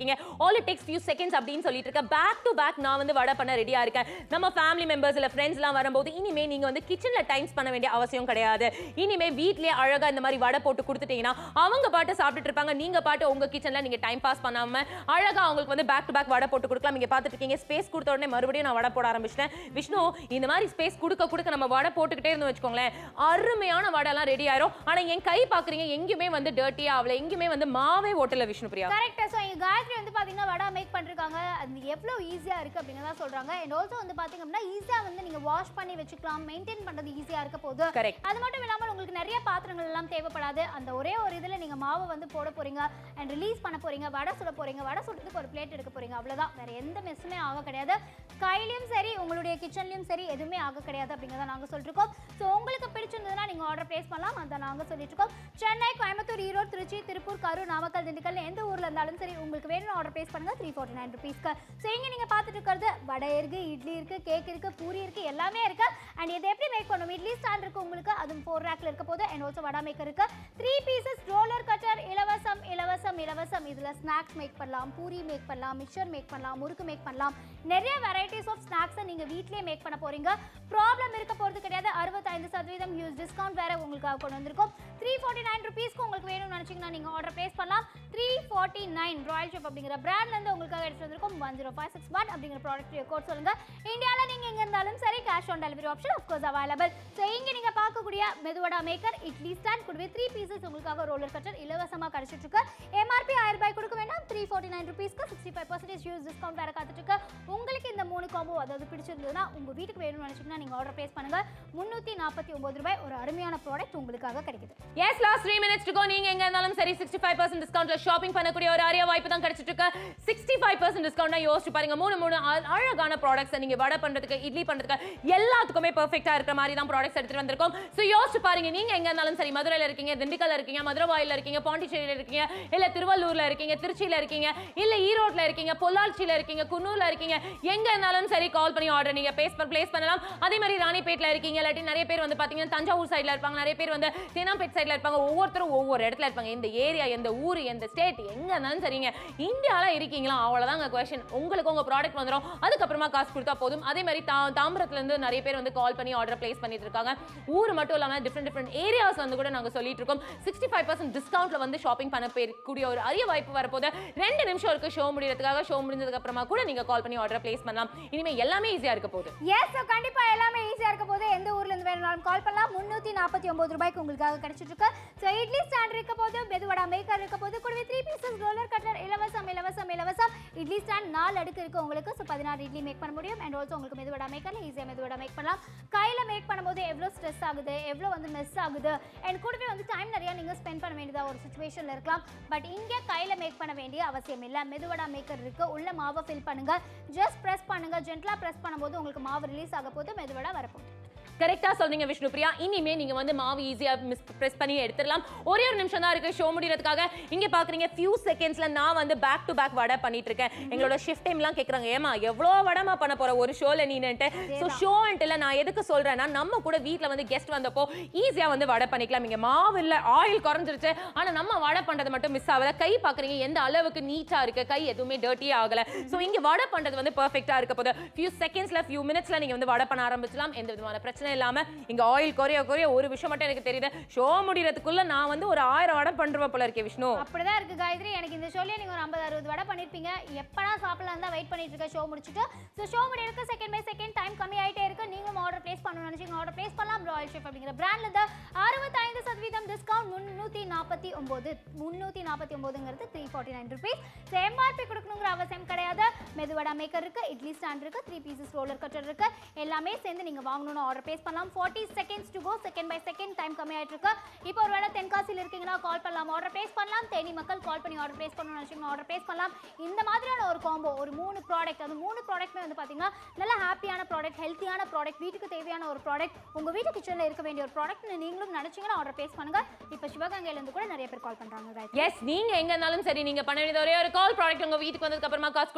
இருக்கீங்க all it takes few seconds அப்படின்னு சொல்லிட்டு இருக்கேன் பேக் டு பேக் நான் வந்து வடை பண்ண ரெடியா இருக்கேன் நம்ம ஃபேமிலி மெம்பர்ஸ் இல்ல ஃப்ரெண்ட்ஸ்லாம் வரும்போது இனிமே நீங்க வந்து கிச்சன்ல டைம் பண்ண வேண்டிய அவசியம் கிடையாது இனிமே வீட்லயே அழகா இந்த மாதிரி வடை போட்டு கொடுத்துட்டீங்கன்னா அவங்க பாட்டு சாப்பிட்டுட்டு இருப்பாங்க நீங்க பாட்டு உங்க கிச்சன்ல நீங்க டைம் பாஸ் பண்ணாம அழகா அவங்களுக்கு வந்து பேக் டு பேக் வடை போட்டு கொடுக்கலாம் நீங்க பார்த்துட்டு இருக்கீங்க ஸ்பேஸ் கொடுத்த உடனே மறுபடியும் நான் வடை போட ஆரம்பிச்சிட்டேன் விஷ்ணு இந்த மாதிரி ஸ்பேஸ் கொடுக்க கொடுக்க நம்ம வடை போட்டுக்கிட்டே இருந்து வச்சுக்கோங்களேன் அருமையான வடை எல்லாம் ரெடி ஆயிரும் ஆனா என் கை பாக்குறீங்க எங்கேயுமே வந்து டர்ட்டியா ஆகல எங்கேயுமே வந்து மாவே ஓட்டல விஷ்ணு பிரியா கரெக்ட் ஸோ எங்க காயத்ரி வந்து பாத்தீங்கன்னா வடை மேக் பண்ணிருக்காங்க அது எவ்வளோ ஈஸியா இருக்கு அப்படிங்கிறதா சொல்றாங்க அண்ட் ஆல்சோ வந்து பாத்தீங்க அப்படின்னா ஈஸியா வந்து நீங்க வாஷ் பண்ணி வச்சுக்கலாம் மெயின்டைன் பண்றது ஈஸியா இருக்க போகுது கரெக்ட் அது மட்டும் இல்லாமல் உங்களுக்கு நிறைய பாத்திரங்கள் எல்லாம் தேவைப்படாது அந்த ஒரே ஒரு இதில் நீங்கள் மாவை வந்து போட போறீங்க அண்ட் ரிலீஸ் பண்ண போறீங்க வடை சுட போறீங்க வடை சுடுறதுக்கு ஒரு பிளேட் எடுக்க போறீங்க அவ்வளவுதான் வேற எந்த மெஸ்ஸுமே ஆக கிடையாது கையிலையும் சரி உங்களுடைய கிச்சன்லையும் சரி எதுவுமே ஆக கிடையாது அப்படிங்கிறத நாங்கள் சொல்லிருக்கோம் ஸோ உங்களுக்கு பிடிச்சிருந்ததுன்னா நீங்கள் ஆர்டர் ப்ளேஸ் பண்ணலாம் அதை நாங்கள் சொல்லிட்டு இருக்கோம் சென்னை கோயம்புத்தூர் ஈரோடு திருச்சி திருப்பூர் கரூர் நாமக்கல் திண்டுக்கல் எந்த ஊர்ல இருந்தாலும் சரி உங்களுக்கு வேணும் ஆர்டர் ப்ளேஸ் பண்ணுங்க த்ரீ ஃபார்ட்டி நைன் ருபீஸ்க்கு ஸோ இங்கே நீங்கள் பார்த்துட்டு இருக்கிறது வடை இருக்கு இட்லி இருக்கு கேக் இருக்கு பூரி இருக்கு எல்லாமே இருக்கு அண்ட் இதை எப்படி மேக் பண்ணும் இட்லி ஸ்டாண்ட் இருக்கு உங்களுக்கு அதுவும் ஃபோர் ரேக்ல இருக்க போது அண்ட் ஆல்சோ வடை மேக்கர் இருக்கு த்ரீ பீசஸ் ரோலர் கட்டர் இலவசம் இலவசம் இலவசம் இதுல ஸ்நாக்ஸ் மேக் பண்ணலாம் பூரி மேக் பண்ணலாம் மிக்சர் மேக் பண்ணலாம் முறுக்கு மேக் பண்ணலாம் நிறைய வெரைட்டிஸ் ஆஃப் ஸ்நாக்ஸை நீங்க வீட்லயே மேக் பண்ண போறீங்க ப்ராப்ளம் இருக்க போறது கிடையாது அறுபத்தைந்து சதவீதம் ஹியூஜ் டிஸ்கவுண்ட் வேற உங்களுக்காக கொண்டு வந்திருக்கோம் த்ரீ ஃபார்ட்டி நைன் ருபீஸ்க்கு உங்களுக்கு வேணும்னு நினைச்சீங்கன்னா நீங்க ஆர்டர் பிளேஸ் பண்ணலாம் three forty nine Royal Chef அப்படிங்கிற பிராண்ட்ல இருந்து உங்களுக்காக எடுத்து வந்திருக்கோம் one zero five six one அப்படிங்கிற ப்ராடக்ட் கோட் சொல்லுங்க இந்தியால நீங்க எங்க இருந்தாலும் சரி cash on delivery option of course available so இங்க நீங்க பார்க்கக்கூடிய மெதுவடா மேக்கர் இட்லி ஸ்டாண்ட் கூடவே த்ரீ பீசஸ் உங்களுக்காக ரோலர் கட்டர் இலவசமா கிடைச்சிட்டு இருக்கு எம்ஆர்பி ஆயிரம் ரூபாய் கொடுக்க வேண்டாம் த்ரீ ஃபார்ட்டி நைன் ருபீஸ்க்கு sixty five percentage use discount வேற காத்துட்டு இருக்கு உங்களுக்கு இந்த மூணு காம்போ அதாவது பிடிச்சிருந்ததுன்னா உங்க வீட்டுக்கு வேணும்னு நினைச்சீங்கன்னா நீங்க ஆர்டர் பிளேஸ் பண்ணுங்க முன்னூத்தி நாற்பத்தி ஒன்பது ரூபாய் ஒரு அருமையான ப்ராடக்ட் உங்களுக்காக கிடைக்குது yes last three minutes go நீங்க எங்க இருந்தாலும் சரி சிக்ஸ்டி ஃபைவ் பர்சன்ட் டிஸ்கவுண்ட்ல ஷாப்பிங் பண்ணக்கூடிய ஒரு அரிய வாய்ப்பு தான் கிடைச்சிட்டு இருக்கு சிக்ஸ்டி ஃபைவ் பர்சன்ட் டிஸ்கவுண்ட் யோசிச்சு பாருங்க மூணு மூணு அ- அழகான ப்ராடக்ட்ஸ் நீங்க வடை பண்றதுக்கு இட்லி பண்றதுக்கு எல்லாத்துக்குமே பெர்ஃபெக்ட்டா இருக்கிற மாதிரி தான் ப்ராடக்ட்ஸ் எடுத்துட்டு வந்திருக்கோம் ஸோ யோசிச்சு பாருங்க நீங்க எங்க இருந்தாலும் சரி மதுரையில இருக்கீங்க திண்டுக்கல்ல இருக்கீங்க மதுரவாயில இருக்கீங்க பாண்டிச்சேரியில இருக்கீங்க இல்ல திருவள்ளூர்ல இருக்கீங்க திருச்சியில இருக்கீங்க இல்ல ஈரோட்ல இருக்கீங்க பொள்ளாச்சியில இருக்கீங்க குன்னூர்ல இருக்கீங்க எங்க இருந்தாலும் சரி கால் பண்ணி ஆர்டர் நீங்க பேஸ் பிளேஸ் பண்ணலாம் அதே மாதிரி ராணிப்பேட்ல இருக்கீங்க இல்லாட்டி நிறைய பேர் வந்து பாத்தீங்கன்னா தஞ்சாவூர் சைடுல இருப்பாங்க நிறைய பேர் வந்து தேனாம்பேட் சைடுல இருப்பாங்க ஒவ்வொருத்தரும் ஒவ்வொரு இடத்துல இருப்பாங்க இந்த ஏரியா எந்த ஊர் எந்த ஸ்டேட் எங்க இருந்தாலும் சரிங்க இந்தியால இருக்கீங்களா அவ்வளவுதாங்க கொஸ்டின் உங்களுக்கு உங்க ப்ராடக்ட் வந்துரும் அதுக்கப்புறமா காசு கொடுத்தா போதும் அதே மாதிரி தா தாம்பரத்துல இருந்து நிறைய பேர் வந்து கால் பண்ணி ஆர்டர் பிளேஸ் பண்ணிட்டு இருக்காங்க ஊர் மட்டும் இல்லாம டிஃப்ரெண்ட் டிஃப்ரெண்ட் ஏரியாஸ் வந்து கூட நாங்க சொல்லிட்டு இருக்கோம் சிக்ஸ்டி ஃபைவ் பர்சன்ட் டிஸ்கவுண்ட்ல வந்து ஷாப்பிங் பண்ண கூடிய ஒரு அரிய வாய்ப்பு வரப்போது ரெண்டு நிமிஷம் இருக்கு ஷோ முடியறதுக்காக ஷோ முடிஞ்சதுக்கு அப்புறமா கூட நீங்க கால் பண்ணி ஆர்டர் பிளேஸ் பண்ணலாம் இனிமே எல்லாமே ஈஸியா இருக்க போகுது எஸ் ஸோ கண்டிப்பா எல்லாமே ஈஸியா இருக்க போது எந்த ஊர்ல இருந்து வேணும்னாலும் கால் பண்ணலாம் முன்னூத்தி நாற்பத்தி ஒன்பது ரூபாய்க்கு உங்களுக்காக கிடைச்சிட்டு இருக்கு ஸோ இட்லி ஸ்டாண்ட் இருக்க போது மெதுவடா மேக்கர் இருக்க போது கூடவே த்ரீ பீசஸ் ரோலர் கட்டர் இலவசம் இலவசம் இலவசம் இட்லி ஸ்டாண்ட் நாலு அடுக்கு இருக்கு உங்களுக்கு ஸோ பதினாறு இட்லி மேக் பண்ண முடியும் அண்ட் ஆல்சோ உங்களுக்கு மெதுவடா மேக்கர்ல ஈஸியாக மெதுவடா மேக் பண்ணலாம் கையில மேக் பண்ணும்போது எவ்வளோ ஸ்ட்ரெஸ் ஆகுது எவ்வளோ வந்து மெஸ் ஆகுது அண்ட் கூடவே வந்து டைம் நிறைய நீங்க ஸ்பெண்ட் பண்ண வேண்டியதா ஒரு சுச்சுவேஷன்ல இருக்கலாம் பட் இங்க கையில மேக் பண்ண வேண்டிய அவசியம் இல்லை மெதுவடா மேக்கர் இருக்கு உள்ள மாவை ஃபில் பண்ணுங்க ஜஸ்ட் ப்ரெஸ் பண்ணுங்க ஜென்ட்லா ப்ரெஸ் பண்ணும்போது உங்களுக்கு மாவு ரிலீஸ் ஆக போது மெதுவடா வரப்போகுது கரெக்டா சொன்னீங்க விஷ்ணு பிரியா இனிமே நீங்க வந்து மாவு ஈஸியா மிஸ் பிரஸ் பண்ணி எடுத்துடலாம் ஒரே ஒரு நிமிஷம் தான் இருக்கு ஷோ முடியறதுக்காக இங்க பாக்குறீங்க ஃபியூ செகண்ட்ஸ்ல நான் வந்து பேக் டு பேக் வடை பண்ணிட்டு இருக்கேன் எங்களோட ஷிஃப்ட் டைம்லாம் கேக்குறாங்க ஏமா எவ்வளோ வடமா பண்ண போற ஒரு ஷோல நீனுட்டு ஸோ ஷோன்ட்டுல நான் எதுக்கு சொல்றேன்னா நம்ம கூட வீட்ல வந்து கெஸ்ட் வந்தப்போ ஈஸியா வந்து வடை பண்ணிக்கலாம் இங்க மாவு இல்ல ஆயில் குறைஞ்சிருச்சு ஆனா நம்ம வடை பண்றது மட்டும் மிஸ் ஆகல கை பாக்குறீங்க எந்த அளவுக்கு நீட்டா இருக்கு கை எதுவுமே டர்ட்டியே ஆகல ஸோ இங்க வடை பண்றது வந்து பெர்ஃபெக்ட்டா இருக்க போது ஃபியூ செகண்ட்ஸ்ல ஃபியூ மினிட்ஸ்ல நீங்க வந்து வடை பண்ண ஆரம்பிச்சலாம் எந்த விதமான பிரச்சனை இல்லாம இங்க ஆயில் குறைய குறைய ஒரு விஷயம் மட்டும் எனக்கு தெரியுது ஷோ முடியறதுக்குள்ள நான் வந்து ஒரு ஆயிரம் வடை பண்றவ போல இருக்கே விஷ்ணு அப்படிதான் இருக்கு காயத்ரி எனக்கு இந்த ஷோலயே நீங்க ஒரு ஐம்பது அறுபது வடை பண்ணிருப்பீங்க எப்படா சாப்பிடலாம் தான் வெயிட் பண்ணிட்டு இருக்க ஷோ முடிச்சுட்டு ஸோ ஷோ முடியிருக்கு செகண்ட் பை செகண்ட் டைம் கம்மி ஆயிட்டே இருக்கு நீங்களும் ஆர்டர் பிளேஸ் பண்ணணும்னு நினைச்சீங்க ஆர்டர் பிளேஸ் பண்ணலாம் ராயல் ஷெஃப் அப்படிங்கிற பிராண்ட்ல இருந்து அறுபத்தைந்து சதவீதம் டிஸ்கவுண்ட் முன்னூத்தி நாற்பத்தி ஒன்பது முன்னூத்தி நாற்பத்தி ஒன்பதுங்கிறது three forty nine rupees MRP கொடுக்கணுங்கிற அவசியம் கிடையாது மெதுவடா மேக்கர் இருக்கு இட்லி ஸ்டாண்ட் இருக்கு த்ரீ பீசஸ் ரோலர் கட்டர் இருக்கு எல்லாமே சேர்ந்து நீங்க வாங்கணும்னு ஆர்டர் பிளேஸ் பண்ணலாம் forty seconds to go second by second time கம்மி ஆயிட்டு இருக்கு இப்போ ஒரு வேளை தென்காசியில் இருக்கீங்கன்னா கால் பண்ணலாம் ஆர்டர் பிளேஸ் பண்ணலாம் தேனி மக்கள் கால் பண்ணி ஆர்டர் பிளேஸ் பண்ணணும்னு நினைச்சீங்கன்னா ஆர்டர் பிளேஸ் பண்ணலாம் இந்த மாதிரியான ஒரு காம்போ ஒரு மூணு ப்ராடக்ட் அந்த மூணு ப்ராடக்ட்மே வந்து பார்த்தீங்கன்னா நல்ல ஹாப்பியான ப்ராடக்ட் ஹெல்த்தியான ப்ராடக்ட் வீட்டுக்கு தேவையான ஒரு ப்ராடக்ட் உங்க வீட்டு கிச்சனில் இருக்க வேண்டிய ஒரு ப்ராடக்ட் நீங்களும் நினைச்சீங்கன்னா ஆர்டர் பிளேஸ் பண்ணுங்க இப்போ சிவகங்கையில இருந்து கூட நிறைய பேர் கால் பண்றாங்க guys. எஸ் நீங்க எங்க இருந்தாலும் சரி நீங்க பண்ண வேண்டியது ஒரே ஒரு கால் ப்ராடக்ட் உங்க வீட்டுக்கு வந்ததுக்கு அப்புறமா காசு கொடுத்தா போதும்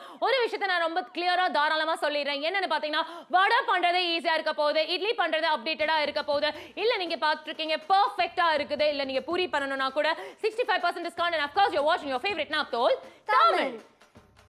ஒரு விஷயத்தை நான் ரொம்ப கிளியரா தாராளமா சொல்லிடுறேன் என்னன்னு பாத்தீங்கன்னா வடை பண்றது ஈஸியா இருக்க போகுது இட்லி பண்றது அப்டேட்டடா இருக்க போகுது இல்ல நீங்க பார்த்துருக்கீங்க பெர்ஃபெக்ட்டா இருக்குது இல்ல நீங்க பூரி பண்ணணும்னா கூட sixty five percent discount and of course you're வாட்சிங் யோர் ஃபேவரட் நாப்தோல் தமிழ்